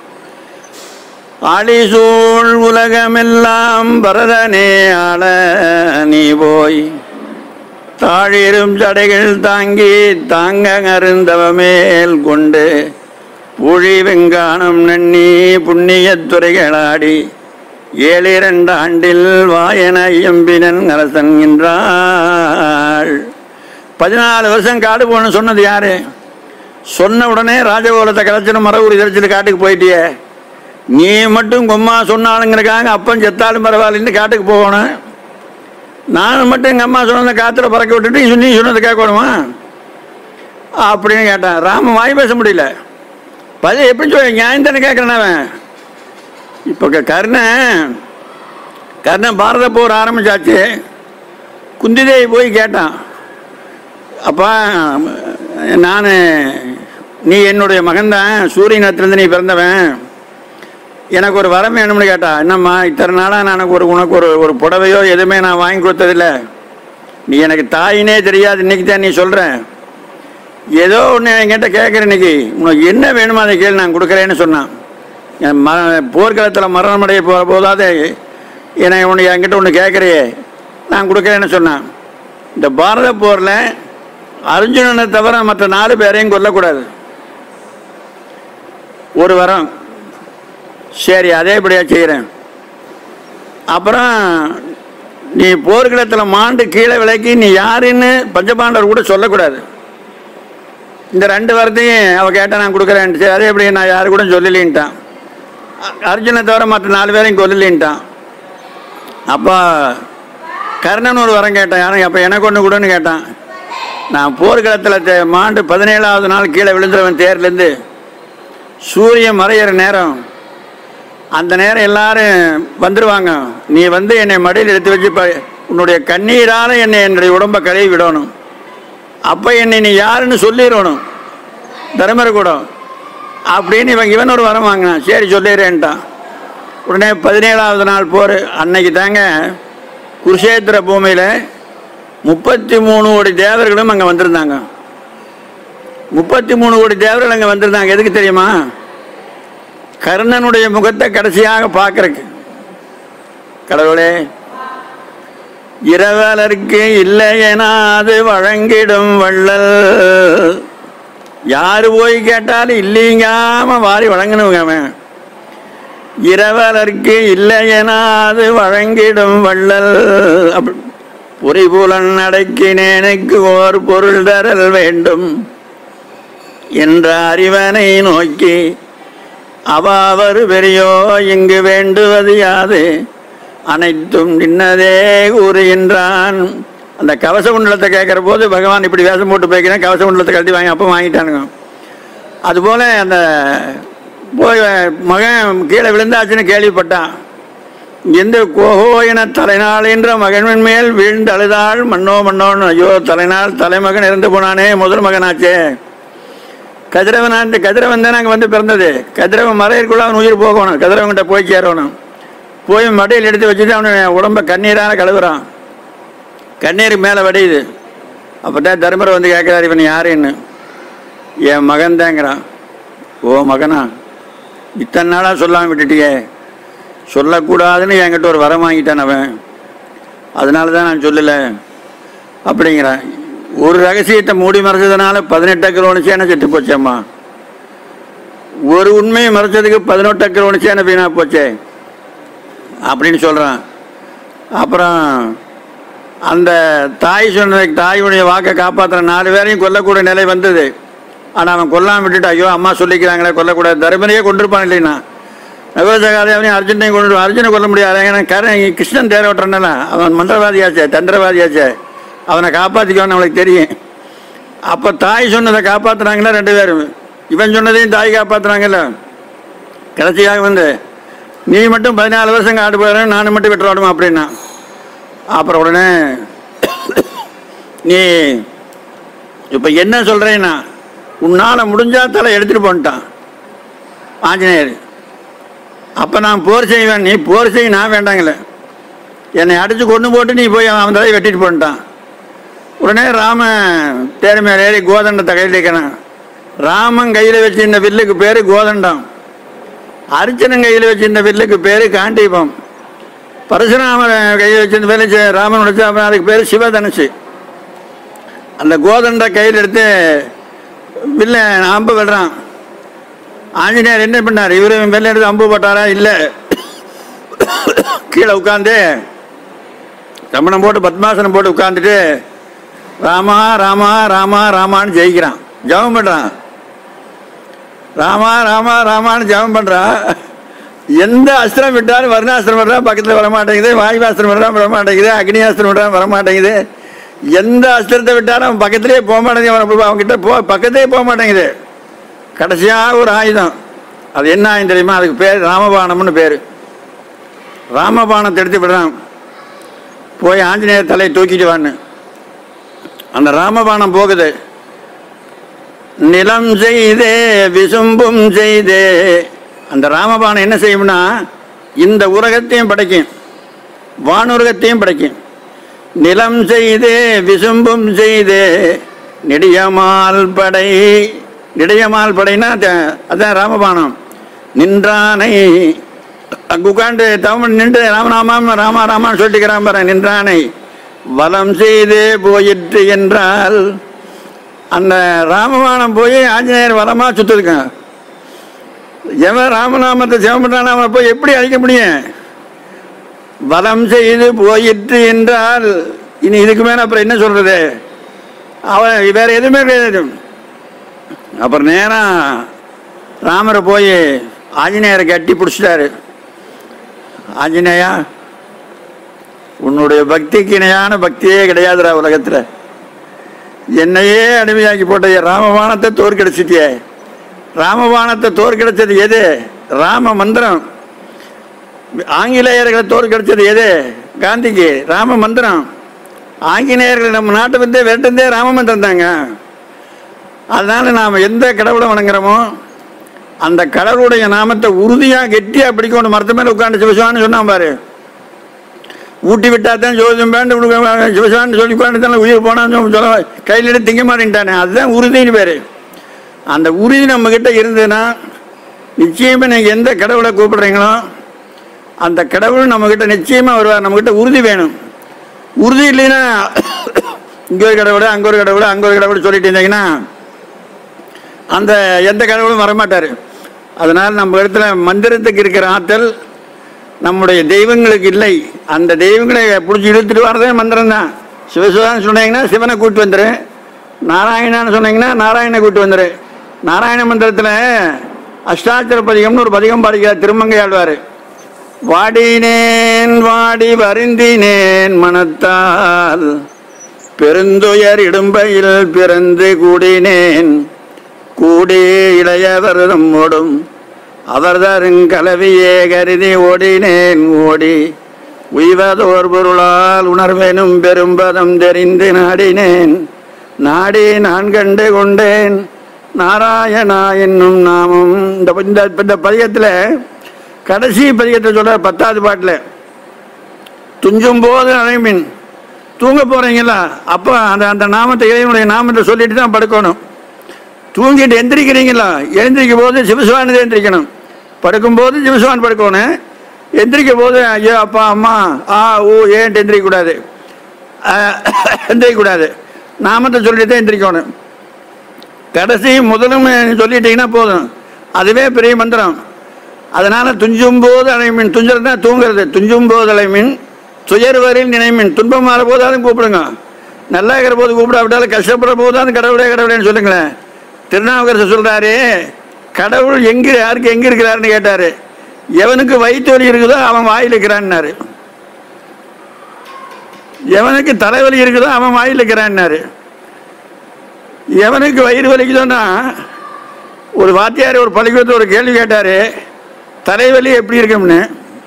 ஆளிசூழ் உலகமெல்லாம் பரதனே ஆள நீ போய் தாழிரும் சடைகள் தாங்கி தாங்க அருந்தவமேல் கொண்டு புழி வெங்கானம் நன்னி புண்ணியத் துறைகளாடி ஏழிரண்டு ஆண்டில் வாயன எம்பினன் அரசன் என்றாள் பதினாலு வருஷம் காடு போகணும்னு சொன்னது யாரு சொன்ன உடனே ராஜகோலத்தை கலைச்சிட்டு மரபுரி தெரிச்சிட்டு காட்டுக்கு போயிட்டியே நீ மட்டும் கொம்மா சொன்னாலுங்கிறக்காக அப்பன் செத்தாலும் பரவாயில்லன்னு காட்டுக்கு போகணும் நான் மட்டும் எங்கள் அம்மா சொன்னதை காற்றுல பறக்க விட்டுட்டு நீ- நீ சொன்னதை கேட்கணுமா அப்படின்னு கேட்டான் ராமன் வாய் பேச முடியல பதில் எப்படி சொல்ல நியாயம் தானே கேட்குறேன் அவன் இப்போ க- கர்ணன் கர்ணன் பாரத போர் ஆரம்பிச்சாச்சு குந்திதேவி போய் கேட்டான் அப்பா நான் நீ என்னுடைய மகன்தான் சூரியனத்திலிருந்து நீ பிறந்தவன் எனக்கு ஒரு வரம் வேணும்னு கேட்டா என்னம்மா இத்தனை நாளாக நான் எனக்கு ஒரு உனக்கு ஒரு ஒரு புடவையோ எதுவுமே நான் வாங்கி கொடுத்ததில்ல நீ எனக்கு தாயினே தெரியாது இன்னைக்கு தான் நீ சொல்கிற ஏதோ ஒன்று என்கிட்ட கேட்குற இன்னைக்கு உனக்கு என்ன வேணுமோ அதை கேள்வி நான் கொடுக்குறேன்னு சொன்னான் என் ம போர்க்களத்தில் மரணமடைய போகிற போதாது என்னை உன்னை என்கிட்ட ஒன்று கேட்குறியே நான் கொடுக்குறேன்னு சொன்னான் இந்த பாரத போரில் அர்ஜுனனை தவிர மற்ற நாலு பேரையும் கொல்லக்கூடாது ஒரு வரம் சரி அதேபடியா செய்கிறேன் அப்புறம் நீ போர்க்களத்தில் மாண்டு கீழே விலக்கி நீ யாருன்னு பஞ்சபாண்டவர் கூட சொல்லக்கூடாது இந்த ரெண்டு வாரத்தையும் அவ கேட்டா நான் கொடுக்குறேன் சரி அதே எப்படி நான் யாரு கூட சொல்லலின்ட்டான் அ- அர்ஜுனை தவிர மற்ற நாலு பேரையும் கொல்லலின்ட்டான் அப்போ கர்ணன் ஒரு வரம் கேட்டான் யாரும் அப்போ எனக்கு ஒன்று கொடுன்னு கேட்டான் நான் போர்க்களத்தில் தே- மாண்டு பதினேழாவது நாள் கீழே விழுந்துருவன் தேர்லேருந்து சூரியன் மறையிற நேரம் அந்த நேரம் எல்லாரும் வந்துருவாங்க நீ வந்து என்னை மடியில் எடுத்து வச்சு ப உன்னுடைய கண்ணீரால் என்னை என்னுடைய உடம்பை கழுவி விடணும் அப்போ என்னை நீ யாருன்னு சொல்லிடணும் தர்மர் கூட அப்படின்னு இவன் இவன் ஒரு வரம் வாங்கினான் சரி சொல்லிடுறேன்ட்டான் உடனே பதினேழாவது நாள் போர் அன்னைக்கு தாங்க குருஷேத்திர பூமியில் முப்பத்தி மூணு கோடி தேவர்களும் அங்கே வந்திருந்தாங்க முப்பத்தி மூணு கோடி தேவர்கள் அங்கே வந்திருந்தாங்க எதுக்கு தெரியுமா கர்ணனுடைய முகத்தை கடைசியாக பார்க்கறக்கு கடவுளே இரவலருக்கு இல்லையெனா அது வழங்கிடும் வள்ளல் யாரு போய் கேட்டாலும் இல்லைங்காம வாரி வழங்கணுங்க அவன் இரவலருக்கு இல்லையெனா அது வழங்கிடும் வள்ளல் அப்படி பொறிபுலன் அடக்கினேனுக்கு ஓர் பொருள் தரல் வேண்டும் என்ற அறிவனை நோக்கி அவாவர் பெரியோ இங்கு வேண்டுவது யாது அனைத்தும் நின்னதே கூறுகின்றான் அந்த கவச குண்டலத்தை கேட்குற போது பகவான் இப்படி வேஷம் போட்டு போய்க்கிறேன் கவச குண்டலத்தை கழட்டி வாங்கி அப்போ வாங்கிட்டானுங்க அதுபோல் அந்த போய் மகன் கீழே விழுந்தாச்சுன்னு கேள்விப்பட்டான் எந்த கோஹோ என தலைநாள் என்ற மகன் மேல் வீழ்ந்து அழுதாள் மன்னோ மன்னோன்னு ஐயோ தலைநாள் தலைமகன் இறந்து போனானே முதல் மகனாச்சே கதிரவன் அந்த கதிரவன் தான் அங்கே வந்து பிறந்தது கதிரவன் மறையிற்குள்ள அவன் உயிர் போகணும் கதிரவன்கிட்ட போய் சேரணும் போய் மடியில் எடுத்து வச்சுட்டு அவனை உடம்ப கண்ணீரான கழுவுறான் கண்ணீர் மேலே வடியுது அப்போதான் தர்மர் வந்து கேட்குறாரு இவன் யாருன்னு என் மகன் தாங்கிறான் ஓ மகனா இத்தனை நாளாக சொல்லாமல் விட்டுட்டியே சொல்லக்கூடாதுன்னு என்கிட்ட ஒரு வரம் வாங்கிட்டான் அவன் அதனால தான் நான் சொல்லலை அப்படிங்கிறான் ஒரு ரகசியத்தை மூடி மறைச்சதுனால பதினெட்டு அக்கரோணி சேனை செத்து போச்சேம்மா ஒரு உண்மையை மறைச்சதுக்கு பதினெட்டு அக்கரோணி சேனை வீணா போச்சே அப்படின்னு சொல்கிறான் அப்புறம் அந்த தாய் சொன்ன தாயுடைய வாக்கை காப்பாற்றுற நாலு பேரையும் கொல்லக்கூடிய நிலை வந்தது ஆனால் அவன் கொல்லாம விட்டுட்டு ஐயோ அம்மா சொல்லிக்கிறாங்களே கொல்லக்கூடாது தர்மனையே கொண்டிருப்பான் இல்லைன்னா நகோசகாதேவனையும் அர்ஜுனையும் கொண்டு அர்ஜுனை கொல்ல முடியாது ஏன்னா கரண் கிருஷ்ணன் தேர விட்டுறனால அவன் மந்திரவாதியாச்சே தந்திரவாதியாச்சே அவனை காப்பாற்றிக்கணும்னு அவனுக்கு தெரியும் அப்போ தாய் சொன்னதை காப்பாத்துனாங்களா ரெண்டு பேரும் இவன் சொன்னதையும் தாய் காப்பாத்துனாங்கல்ல கடைசியாக வந்து நீ மட்டும் பதினாலு வருஷம் காடு போயிடுறேன் நான் மட்டும் விட்டுறோடுமா அப்படின்னா அப்புறம் உடனே நீ இப்போ என்ன சொல்கிறேன்னா உன்னால் முடிஞ்சா தலை எடுத்துகிட்டு போன்ட்டான் ஆஞ்சநேயர் அப்போ நான் போர் செய்வேன் நீ போர் செய்ய நான் வேண்டாங்களே என்னை அடித்து கொண்டு போட்டு நீ போய் அவன் தலையை வெட்டிட்டு போன்ட்டான் உடனே ராம தேர் மேலே ஏறி கோதண்டத்தை கையில் வைக்கிறான் ராமன் கையில் வச்சிருந்த வில்லுக்கு பேர் கோதண்டம் அர்ச்சனன் கையில் வச்சிருந்த வில்லுக்கு பேர் காண்டீபம் பரசுராமர் கையில் வச்சிருந்த வில்லு சே- ராமன் வச்சு அப்புறம் அதுக்கு பேர் சிவதனுசு அந்த கோதண்ட கையில் எடுத்து வில்ல அம்பு விடுறான் ஆஞ்சநேயர் என்ன பண்ணார் இவரு வெள்ளை எடுத்து அம்பு போட்டாரா இல்லை கீழே உட்காந்து ரமணம் போட்டு பத்மாசனம் போட்டு உட்காந்துட்டு ராமா ராமா ராமா ராமான்னு ஜெயிக்கிறான் ஜெபம் பண்றான் ராமா ராமா ராமான்னு ஜெபம் பண்றான் எந்த அஸ்திரம் விட்டாலும் வருணாஸ்திரம் விடுறா பக்கத்தில் வர மாட்டேங்குது வாயுவாஸ்திரம் விடுறா வர மாட்டேங்குது அக்னியாஸ்திரம் விடுறா வர மாட்டேங்குது எந்த அஸ்திரத்தை விட்டாலும் அவன் பக்கத்திலே போக மாட்டேங்குது அவன் அவன்கிட்ட போ பக்கத்திலே போக மாட்டேங்குது கடைசியாக ஒரு ஆயுதம் அது என்ன ஆயுதம் தெரியுமா அதுக்கு பேர் ராமபாணம்னு பேர் ராமபாணத்தை எடுத்து விடுறான் போய் ஆஞ்சநேயர் தலையை தூக்கிட்டு வான்னு அந்த ராமபாணம் போகுது நிலம் செய்தே விசும்பும் செய்தே அந்த ராமபாணம் என்ன செய்யும்னா இந்த உலகத்தையும் படைக்கும் வானுலகத்தையும் படைக்கும் நிலம் செய்தே விசும்பும் செய்தே நெடியமால் படை நெடியமால் படைனா அத- அதான் ராமபாணம் நின்றானை அங்க உட்காந்து தமிழ் நின்று ராமநாமம் ராமா ராமான்னு சொல்லிக்கிறான் பாரு நின்றானை வலம் செய்தே போயிற்று என்றால் அந்த ராமபாணம் போய் ஆஞ்சநேயர் வலமா சுத்துதுங்க எவன் ராமநாமத்தை ஜெபம் பண்றானோ அவனை போய் எப்படி அழிக்க முடியும் வலம் செய்து போயிற்று என்றால் இனி இதுக்கு மேல அப்புறம் என்ன சொல்றது அவன் வேற எதுவுமே கிடையாது அப்புறம் நேரா ராமரை போய் ஆஞ்சநேயரை கட்டி பிடிச்சிட்டாரு ஆஞ்சநேயா உன்னுடைய பக்திக்கு இணையான பக்தியே கிடையாதுடா உலகத்துல என்னையே அடிமையாக்கி போட்ட என் ராமபாணத்தை தோற்கடிச்சிட்டியே ராமபாணத்தை தோற்கடிச்சது எது ராம மந்திரம் ஆங்கிலேயர்களை தோற்கடிச்சது எது காந்திக்கு ராம மந்திரம் ஆங்கிலேயர்கள் நம்ம நாட்டை வந்து விரட்டுந்தே ராம மந்திரம் தாங்க அதனால நாம் எந்த கடவுளை வணங்குறோமோ அந்த கடவுளுடைய நாமத்தை உறுதியாக கெட்டியாக பிடிக்கணும் மரத்து மேலே உட்காந்து சிவசிவான்னு சொன்னான் பாரு ஊட்டி விட்டா தான் ஜோதியம் பேண்டு சிவசிவான்னு சொல்லி உட்காந்து உயிர் போனான்னு சொல்ல கையில் எடுத்து திங்க மாட்டேன்ட்டானே அதுதான் உறுதின்னு பேர் அந்த உறுதி நம்மக்கிட்ட இருந்ததுன்னா நிச்சயமாக நீங்கள் எந்த கடவுளை கூப்பிடுறீங்களோ அந்த கடவுள் நம்மக்கிட்ட நிச்சயமாக வருவார் நம்மக்கிட்ட உறுதி வேணும் உறுதி இல்லைன்னா இங்கே ஒரு கடவுள் அங்கே ஒரு கடவுள் அங்கே ஒரு கடவுள் சொல்லிட்டு இருந்தீங்கன்னா அந்த எந்த கடவுளும் வரமாட்டார் அதனால் நம்ம இடத்துல மந்திரத்துக்கு இருக்கிற ஆற்றல் நம்முடைய தெய்வங்களுக்கு இல்லை அந்த தெய்வங்களை பிடிச்சி இழுத்துட்டு வரதே மந்திரம் தான் சிவசிவான்னு சொன்னீங்கன்னா சிவனை கூட்டு வந்துரு நாராயணான்னு சொன்னீங்கன்னா நாராயணனை கூட்டு வந்துரு நாராயண மந்திரத்தில் அஷ்டாட்சர பதிகம்னு ஒரு பதிகம் பாடிக்கிறார் திருமங்கை ஆழ்வார் வாடினேன் வாடி வருந்தினேன் மனத்தால் பெருந்துயர் இடும்பையில் பிறந்து கூடினேன் கூடி இளையவர் நம்மோடும் அவர் தருங்கலவியே கருதி ஓடினேன் ஓடி உய்வதோர் பொருளால் உணர்வேனும் பெரும்பதம் தெரிந்து நாடினேன் நாடி நான் கண்டு கொண்டேன் நாராயணா என்னும் நாமம் இந்த இந்த இந்த பதிகத்தில் கடைசி பதிகத்தை சொல்ற பத்தாவது பாட்டில் துஞ்சும் போது அழைமின் தூங்க போறீங்களா அப்போ அந்த அந்த நாமத்தை இறைவனுடைய நாமத்தை சொல்லிட்டு தான் படுக்கணும் தூங்கிட்டு எந்திரிக்கிறீங்களா எழுந்திரிக்கும் போது சிவசிவானது எந்திரிக்கணும் படுக்கும்போது சிவசிவான் படுக்கணும் எந்திரிக்கும் போது ஐயோ அப்பா அம்மா ஆ ஊ ஏன்ட்டு எந்திரிக்கக்கூடாது அஹ், எந்திரிக்கக்கூடாது நாமத்தை சொல்லிட்டு தான் எந்திரிக்கணும் கடைசி முதலும் சொல்லிட்டீங்கன்னா போதும் அதுவே பெரிய மந்திரம் அதனால துஞ்சும் போது அலைமின் துஞ்சல் தான் தூங்குறது துஞ்சும் போது அலைமின் துயர்வரில் நினைமின் துன்பம் வர போதாலும் கூப்பிடுங்க நல்லா இருக்கிற போது கூப்பிடாவிட்டாலும் கஷ்டப்படுற போதாலும் கடவுளே கடவுளேன்னு சொல்லுங்களேன் திருநாவுக்கரசு சொல்றாரு கடவுள் எங்க யாருக்கு எங்க இருக்கிறாருன்னு கேட்டாரு எவனுக்கு வயிற்று வலி இருக்குதோ அவன் வாயில் இருக்கிறான்னாரு எவனுக்கு தலைவலி இருக்குதோ அவன் வாயில் இருக்கிறான்னாரு எவனுக்கு வயிறு வலிக்குதோன்னா ஒரு வாத்தியார் ஒரு பள்ளிக்கூடத்தில் ஒரு கேள்வி கேட்டார் தலைவலி எப்படி இருக்கும்னு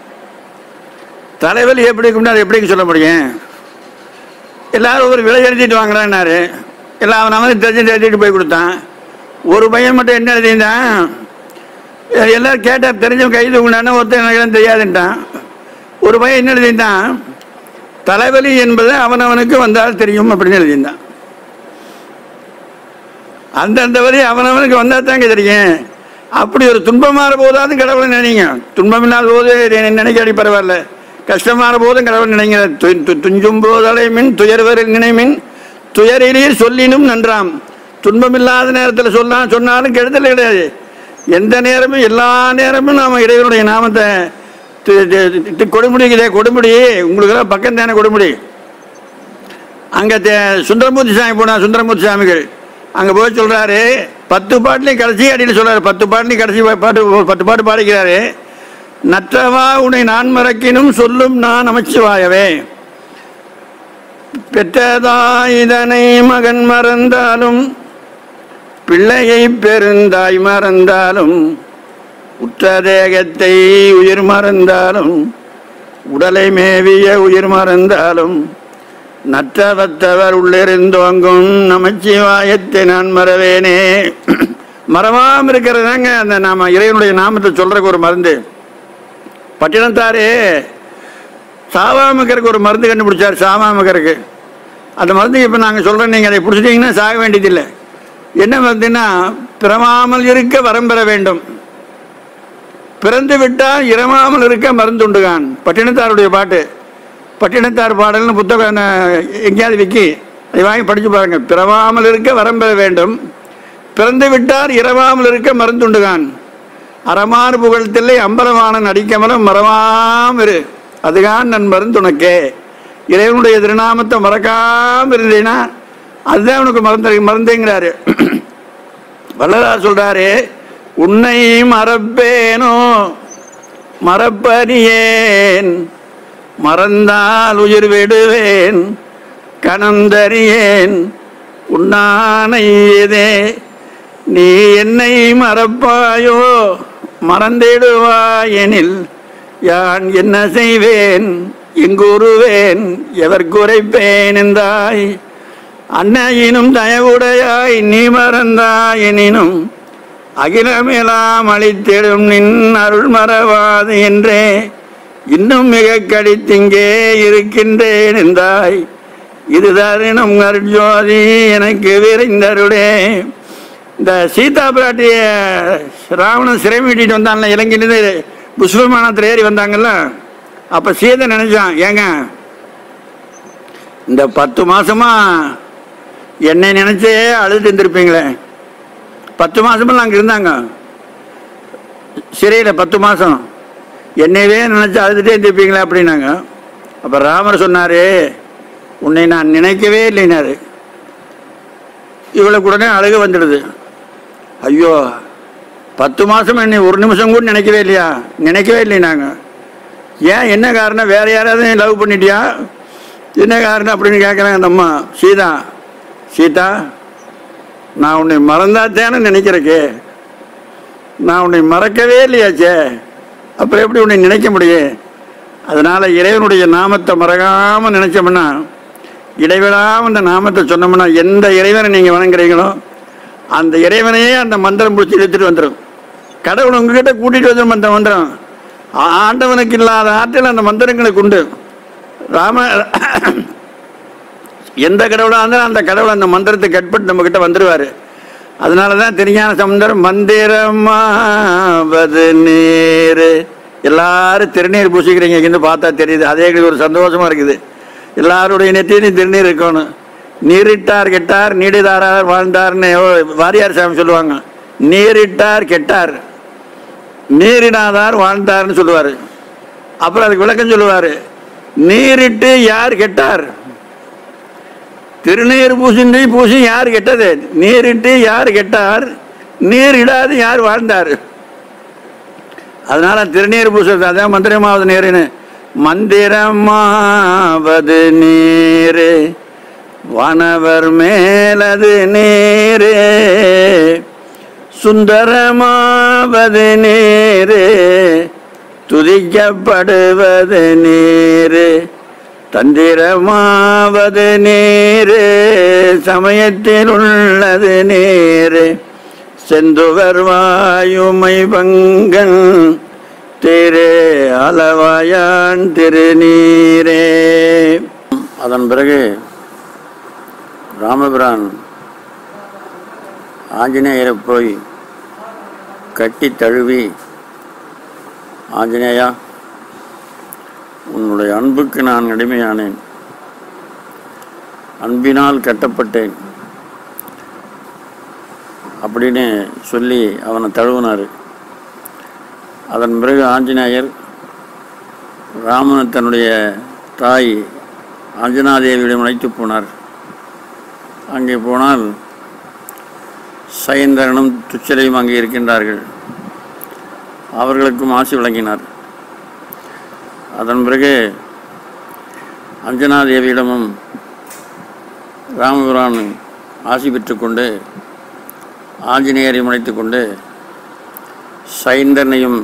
தலைவலி எப்படி இருக்கும்னு அது எப்படிங்க சொல்ல முடியும் எல்லாரும் ஒரு விலை எழுதிட்டு வாங்குறான்னாரு எல்லாம் அவன் அவன் தெரிஞ்சு எழுதிட்டு போய் கொடுத்தான் ஒரு பையன் மட்டும் என்ன எழுதியிருந்தான் எ- எல்லாரும் கேட்டார் தெரிஞ்சவன் கை தூங்கினான்னு ஒருத்தன் எனக்கு தெரியாதுன்ட்டான் ஒரு பையன் என்ன எழுதியிருந்தான் தலைவலி என்பது அவனவனுக்கு வந்தால் தெரியும் அப்படின்னு எழுதியிருந்தான் அந்தந்த வழி அவனவனுக்கு வந்தால் தாங்க தெரியும் அப்படி ஒரு துன்பமான போதாவது கடவுளை நினைங்க துன்பம் இல்லாத போது நினை- நினைக்காடி பரவாயில்ல கஷ்டமான போதும் கடவுள் நினைங்க து- து- துஞ்சும் போதலை மின் துயர்வரில் நினைமின் துயரிலே சொல்லினும் நன்றாம் துன்பமில்லாத நேரத்தில் சொன்னா சொன்னாலும் கெடுதல் கிடையாது எந்த நேரமும் எல்லா நேரமும் நாம் இறைவனுடைய நாமத்தை தி- தி- தி- கொடுமுடிக்குதே கொடுமுடி உங்களுக்கு பக்கம் தானே கொடுமுடி அங்கே சுந்தரமூர்த்தி சாமி போனா சுந்தரமூர்த்தி சாமிகள் அங்கே போய் சொல்கிறாரு பத்து பாட்டுலையும் கடைசி அடியில் சொல்றாரு பத்து பாட்டுலையும் கடைசி பா- பாட்டு ஒரு பத்து பாட்டு பாடிக்கிறாரு நற்றவா உன்னை நான் மறக்கினும் சொல்லும் நான் அமைச்சுவாயவே பெற்றதாய் இதனை மகன் மறந்தாலும் பிள்ளையை பெருந்தாய் மறந்தாலும் உற்ற தேகத்தை உயிர் மறந்தாலும் உடலை மேவிய உயிர் மறந்தாலும் நற்றவத்தவர் உள்ளிருந்தோங்கும் நமச்சிவாயத்தை நான் மறவேனே மறவாம இருக்கிறதாங்க அந்த நாம இறைவனுடைய நாமத்தை சொல்றதுக்கு ஒரு மருந்து பட்டினத்தாரே சாவாமக்கருக்கு ஒரு மருந்து கண்டுபிடிச்சார் சாவாமக்கருக்கு அந்த மருந்து இப்போ நாங்கள் சொல்கிறோம் நீங்கள் அதை பிடிச்சிட்டிங்கன்னா சாக வேண்டியதில்லை என்ன மருந்துன்னா பிறமாமல் இருக்க வரம் பெற வேண்டும் பிறந்து விட்டால் இறமாமல் இருக்க மருந்துண்டுகான் பட்டினத்தாருடைய பாட்டு பட்டினத்தார் பாடல்னு புத்தகம் நான் எங்கேயாவது விக்கி அதை வாங்கி படித்து பாருங்க பிறவாமல் இருக்க வரம் பெற வேண்டும் பிறந்து விட்டார் இரவாமல் இருக்க மருந்துண்டுகான் அறமாறு புகழ்த்தில்லை அம்பலமான நடிக்கமலம் மறவாம இரு அதுதான் நன் மருந்துனக்கே இறைவனுடைய திருநாமத்தை மறக்காம இருந்தீன்னா அதுதான் உனக்கு மறந்து மருந்துங்கிறாரு வள்ளலார் சொல்றாரு உன்னை மறப்பேனோ மறப்பறியேன் மறந்தால் உயிர் விடுவேன் கணந்தறியேன் உன்னானையதே நீ என்னை மறப்பாயோ மறந்திடுவாயெனில் யான் என்ன செய்வேன் எங்குருவேன் எவர் குறைப்பேன் என்றாய் அன்னையினும் தயவுடையாய் நீ மறந்தாயெனினும் அகிலமெல்லாம் அளித்திடும் நின் அருள் மறவாது என்றே இன்னும் மிக கடித்திங்கே இருக்கின்றேன் என்றாய் இது தருணம் அருட்ஜோதி எனக்கு விரைந்தருளே இந்த சீதா பிராட்டிய ராவணன் சிறை மீட்டிட்டு வந்தான்ல இலங்கையிலிருந்து புஷ்பமானத்தில் ஏறி வந்தாங்கல்ல அப்போ சீதை நினைச்சான் ஏங்க இந்த பத்து மாசமா என்னை நினைச்சே அழுதுட்டு இருந்திருப்பீங்களே பத்து மாசமெல்லாம் அங்கே இருந்தாங்க சிறையில் பத்து மாசம் என்னையவே நினைச்சு அழுதுட்டே இருந்திருப்பீங்களே அப்படின்னாங்க அப்போ ராமர் சொன்னாரு உன்னை நான் நினைக்கவே இல்லைனாரு இவளுக்கு உடனே அழுக வந்துடுது ஐயோ பத்து மாசம் என்னை ஒரு நிமிஷம் கூட நினைக்கவே இல்லையா நினைக்கவே இல்லைனாங்க ஏன் என்ன காரணம் வேற யாராவது லவ் பண்ணிட்டியா என்ன காரணம் அப்படின்னு கேட்குறாங்க அந்த அம்மா சீதா சீதா நான் உன்னை மறந்தாத்தேன்னு நினைக்கிறக்கே நான் உன்னை மறக்கவே இல்லையாச்சே அப்புறம் எப்படி உன்னை நினைக்க முடியும் அதனால இறைவனுடைய நாமத்தை மறக்காம நினைச்சோம்னா இடைவிடாம அந்த நாமத்தை சொன்னோம்னா எந்த இறைவனை நீங்க வணங்குறீங்களோ அந்த இறைவனையே அந்த மந்திரம் பிடிச்சி இழுத்துட்டு வந்துடும் கடவுள் உங்ககிட்ட கூட்டிட்டு வந்துடும் அந்த மந்திரம் ஆ- ஆண்டவனுக்கு இல்லாத ஆற்றல் அந்த மந்திரங்களுக்கு உண்டு ராம எந்த கடவுளாக இருந்தாலும் அந்த கடவுள் அந்த மந்திரத்தை கட்பட்டு நம்ம கிட்ட வந்துடுவார் அதனால தான் திருஞான சமுந்தரம் மந்திரமாவது நீர் எல்லாரும் திருநீர் பூசிக்கிறீங்க இங்கேருந்து பார்த்தா தெரியுது அதே எங்களுக்கு ஒரு சந்தோஷமா இருக்குது எல்லாருடைய நெத்தியிலையும் திருநீர் இருக்கணும் நீரிட்டார் கெட்டார் நீடிதாரார் வாழ்ந்தார்னு ஓ- வாரியார் சாமி சொல்லுவாங்க நீரிட்டார் கெட்டார் நீரிடாதார் வாழ்ந்தார்னு சொல்லுவார் அப்புறம் அதுக்கு விளக்கம் சொல்லுவார் நீரிட்டு யார் கெட்டார் திருநீர் பூசின்றி பூசி யார் கெட்டது நீரிட்டு யார் கெட்டார் நீர் இடாது யார் வாழ்ந்தார் அதனால திருநீர் பூசுறது அதான் மந்திரமாவது நீருன்னு மந்திரமாவது நீர் வானவர் மேலது நேரே சுந்தரமாவது நேரே துதிக்கப்படுவது நேரே தந்திரமாவது நேரே சமயத்தில் உள்ளது நேரே செந்துவர் வாயுமை பங்கன் திரு அளவாயான் திருநீரே அதன் பிறகு ராமபிரான் ஆஞ்சநேயரை போய் கட்டி தழுவி ஆஞ்சநேயா உன்னுடைய அன்புக்கு நான் அடிமையானேன் அன்பினால் கட்டப்பட்டேன் அப்படின்னு சொல்லி அவனை தழுவினார் அதன் பிறகு ஆஞ்சநேயர் ராமனை தன்னுடைய தாய் அஞ்சனாதேவியிடம் அழைத்து போனார் அங்கே போனால் சயந்தரனும் துச்சலையும் அங்கே இருக்கின்றார்கள் அவர்களுக்கும் ஆசி வழங்கினார் அதன் பிறகு அஞ்சனாதேவியிடமும் ராமபிரான் ஆசி பெற்றுக்கொண்டு ஆஞ்சநேயரை முனைத்து கொண்டு சைந்தரனையும்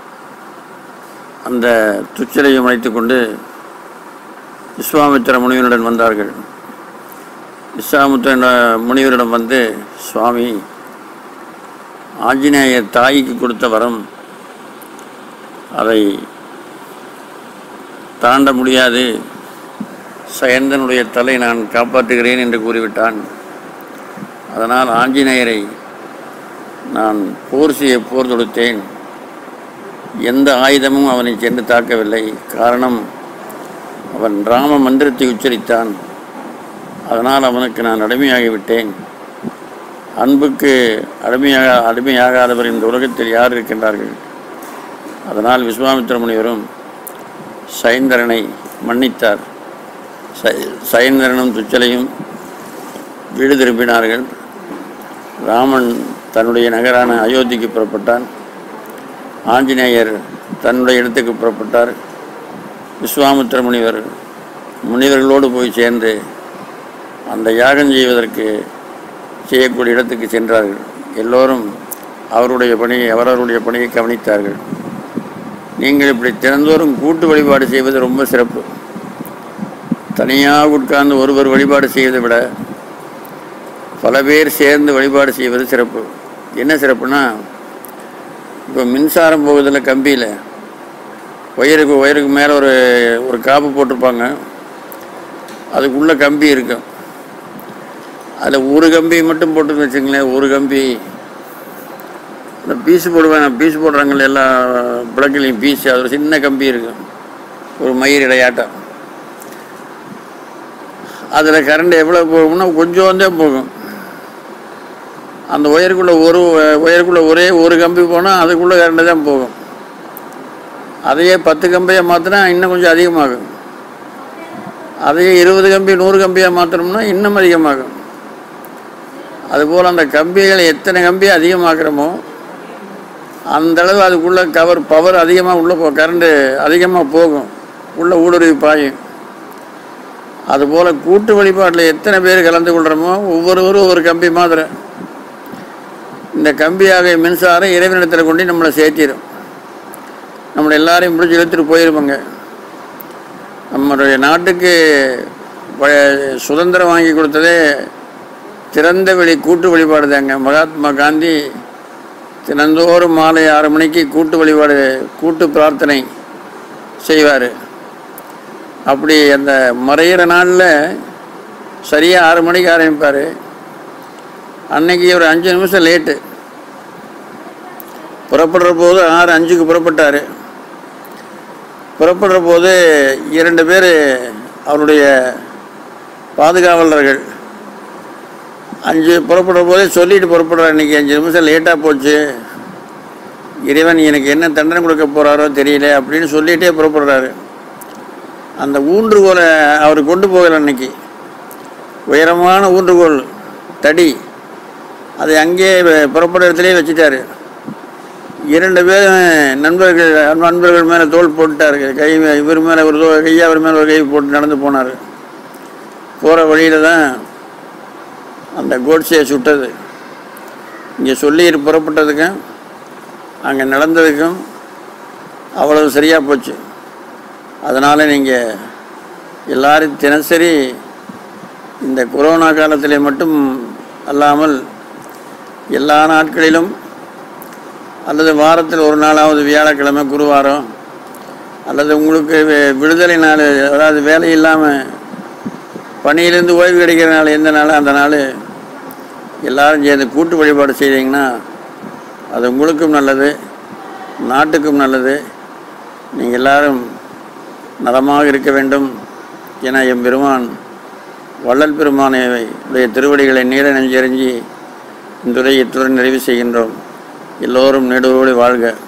அந்த துச்சலையும் அழைத்து கொண்டு விஸ்வாமித்திர முனிவனுடன் வந்தார்கள் விஸ்வாமித்திர முனிவரிடம் வந்து சுவாமி ஆஞ்சநேயர் தாய்க்கு கொடுத்த வரம் அதை தாண்ட முடியாது சயந்தனுடைய தலை நான் காப்பாற்றுகிறேன் என்று கூறிவிட்டான் அதனால் ஆஞ்சநேயரை நான் போர் செய்ய போர் தொடுத்தேன் எந்த ஆயுதமும் அவனை சென்று தாக்கவில்லை காரணம் அவன் ராம மந்திரத்தை உச்சரித்தான் அதனால் அவனுக்கு நான் அடிமையாகிவிட்டேன் அன்புக்கு அடிமையாக அடிமையாகாதவர் இந்த உலகத்தில் யார் இருக்கின்றார்கள் அதனால் விஸ்வாமித்திர முனிவரும் சைந்தரனை மன்னித்தார் சை- சைந்தரனும் துச்சலையும் வீடு திரும்பினார்கள் ராமன் தன்னுடைய நகரான அயோத்திக்கு புறப்பட்டான் ஆஞ்சநேயர் தன்னுடைய இடத்துக்கு புறப்பட்டார் விஸ்வாமித்திர முனிவர் முனிவர்களோடு போய் சேர்ந்து அந்த யாகம் செய்வதற்கு செய்யக்கூடிய இடத்துக்கு சென்றார்கள் எல்லோரும் அவருடைய பணியை அவரவருடைய பணியை கவனித்தார்கள் நீங்கள் இப்படி தினந்தோறும் கூட்டு வழிபாடு செய்வது ரொம்ப சிறப்பு தனியாக உட்கார்ந்து ஒருவர் வழிபாடு செய்வதை விட பல பேர் சேர்ந்து வழிபாடு செய்வது சிறப்பு என்ன சிறப்புனா இப்போ மின்சாரம் போகுதில் கம்பியில் ஒயருக்கு ஒயருக்கு மேலே ஒரு ஒரு காப்பு போட்டிருப்பாங்க அதுக்குள்ளே கம்பி இருக்கும் அதில் ஒரு கம்பி மட்டும் போட்டுன்னு வச்சுங்களேன் ஒரு கம்பி இந்த பீஸ் போடுவாங்க பீஸ் போடுறாங்கல்ல எல்லா பிளக்குலையும் பீஸ் அது ஒரு சின்ன கம்பி இருக்கும் ஒரு மயிர் இடையாட்டம் அதில் கரண்ட் எவ்வளோ போகும்னா கொஞ்சம் தான் போகும் அந்த ஒயருக்குள்ளே ஒரு ஒயருக்குள்ளே ஒரே ஒரு கம்பி போனால் அதுக்குள்ளே கரண்ட் தான் போகும் அதையே பத்து கம்பியாக மாற்றினா இன்னும் கொஞ்சம் அதிகமாகும் அதையே இருபது கம்பி நூறு கம்பியாக மாற்றினோம்னா இன்னும் அதிகமாகும் அதுபோல் அந்த கம்பிகளை எத்தனை கம்பி அதிகமாக்குறோமோ அந்த அளவு அதுக்குள்ளே கவர் பவர் அதிகமாக உள்ளே போ கரண்ட்டு அதிகமாக போகும் உள்ளே ஊடுருவி பாயும் அதுபோல் கூட்டு வழிபாட்டில் எத்தனை பேர் கலந்து கொள்கிறோமோ ஒவ்வொருவரும் ஒவ்வொரு கம்பி மாதிரி இந்த கம்பியாக மின்சாரம் இறைவனிடத்தில் கொண்டு நம்மளை சேர்த்திடும் நம்மளை எல்லாரையும் பிடிச்சி இழுத்துட்டு போயிருப்பாங்க நம்மளுடைய நாட்டுக்கு வ- சுதந்திரம் வாங்கி கொடுத்ததே திறந்த வெளி கூட்டு வழிபாடு தாங்க மகாத்மா காந்தி தினந்தோறும் மாலை ஆறு மணிக்கு கூட்டு வழிபாடு கூட்டு பிரார்த்தனை செய்வார் அப்படி அந்த மறையிற நாளில் சரியாக ஆறு மணிக்கு ஆரம்பிப்பார் அன்னைக்கு ஒரு அஞ்சு நிமிஷம் லேட்டு புறப்படுற போது ஆறு அஞ்சுக்கு புறப்பட்டார் புறப்படுற போது இரண்டு பேர் அவருடைய பாதுகாவலர்கள் அஞ்சு புறப்படுற போதே சொல்லிட்டு புறப்படுறார் இன்னைக்கு அஞ்சு நிமிஷம் லேட்டாக போச்சு இறைவன் எனக்கு என்ன தண்டனை கொடுக்க போகிறாரோ தெரியல அப்படின்னு சொல்லிகிட்டே புறப்படுறாரு அந்த ஊன்றுகோலை அவர் கொண்டு போகல அன்னைக்கு உயரமான ஊன்றுகோல் தடி அதை அங்கேயே வ- புறப்படுற இடத்துலயே வச்சுட்டாரு இரண்டு பேரும் நண்பர்கள் நண்பர்கள் மேலே தோல் போட்டுட்டாரு கை மே- இவர் மேலே ஒரு தோ கை அவர் மேலே ஒரு கை போட்டு நடந்து போனார் போகிற வழியில் தான் அந்த கோட்ஸையை சுட்டது இங்கே சொல்லி புறப்பட்டதுக்கும் அங்கே நடந்ததுக்கும் அவ்வளவு சரியாக போச்சு அதனால் நீங்கள் எல்லாரும் தினசரி இந்த கொரோனா காலத்திலே மட்டும் அல்லாமல் எல்லா நாட்களிலும் அல்லது வாரத்தில் ஒரு நாளாவது வியாழக்கிழமை குருவாரம் அல்லது உங்களுக்கு வி- விடுதலை நாள் அதாவது வேலை இல்லாமல் பணியிலேருந்து ஓய்வு கிடைக்கிற நாள் எந்த நாள் அந்த நாள் எல்லாரும் சேர்ந்து கூட்டு வழிபாடு செய்தீங்கன்னா அது உங்களுக்கும் நல்லது நாட்டுக்கும் நல்லது நீங்கள் எல்லாரும் நலமாக இருக்க வேண்டும் என எம் பெருமான் வள்ளல் பெருமானை உடைய திருவடிகளை நீட நெஞ்செறிஞ்சி இந்த உரையை இத்துடன் நிறைவு செய்கின்றோம் எல்லோரும் நெடுவோடு வாழ்க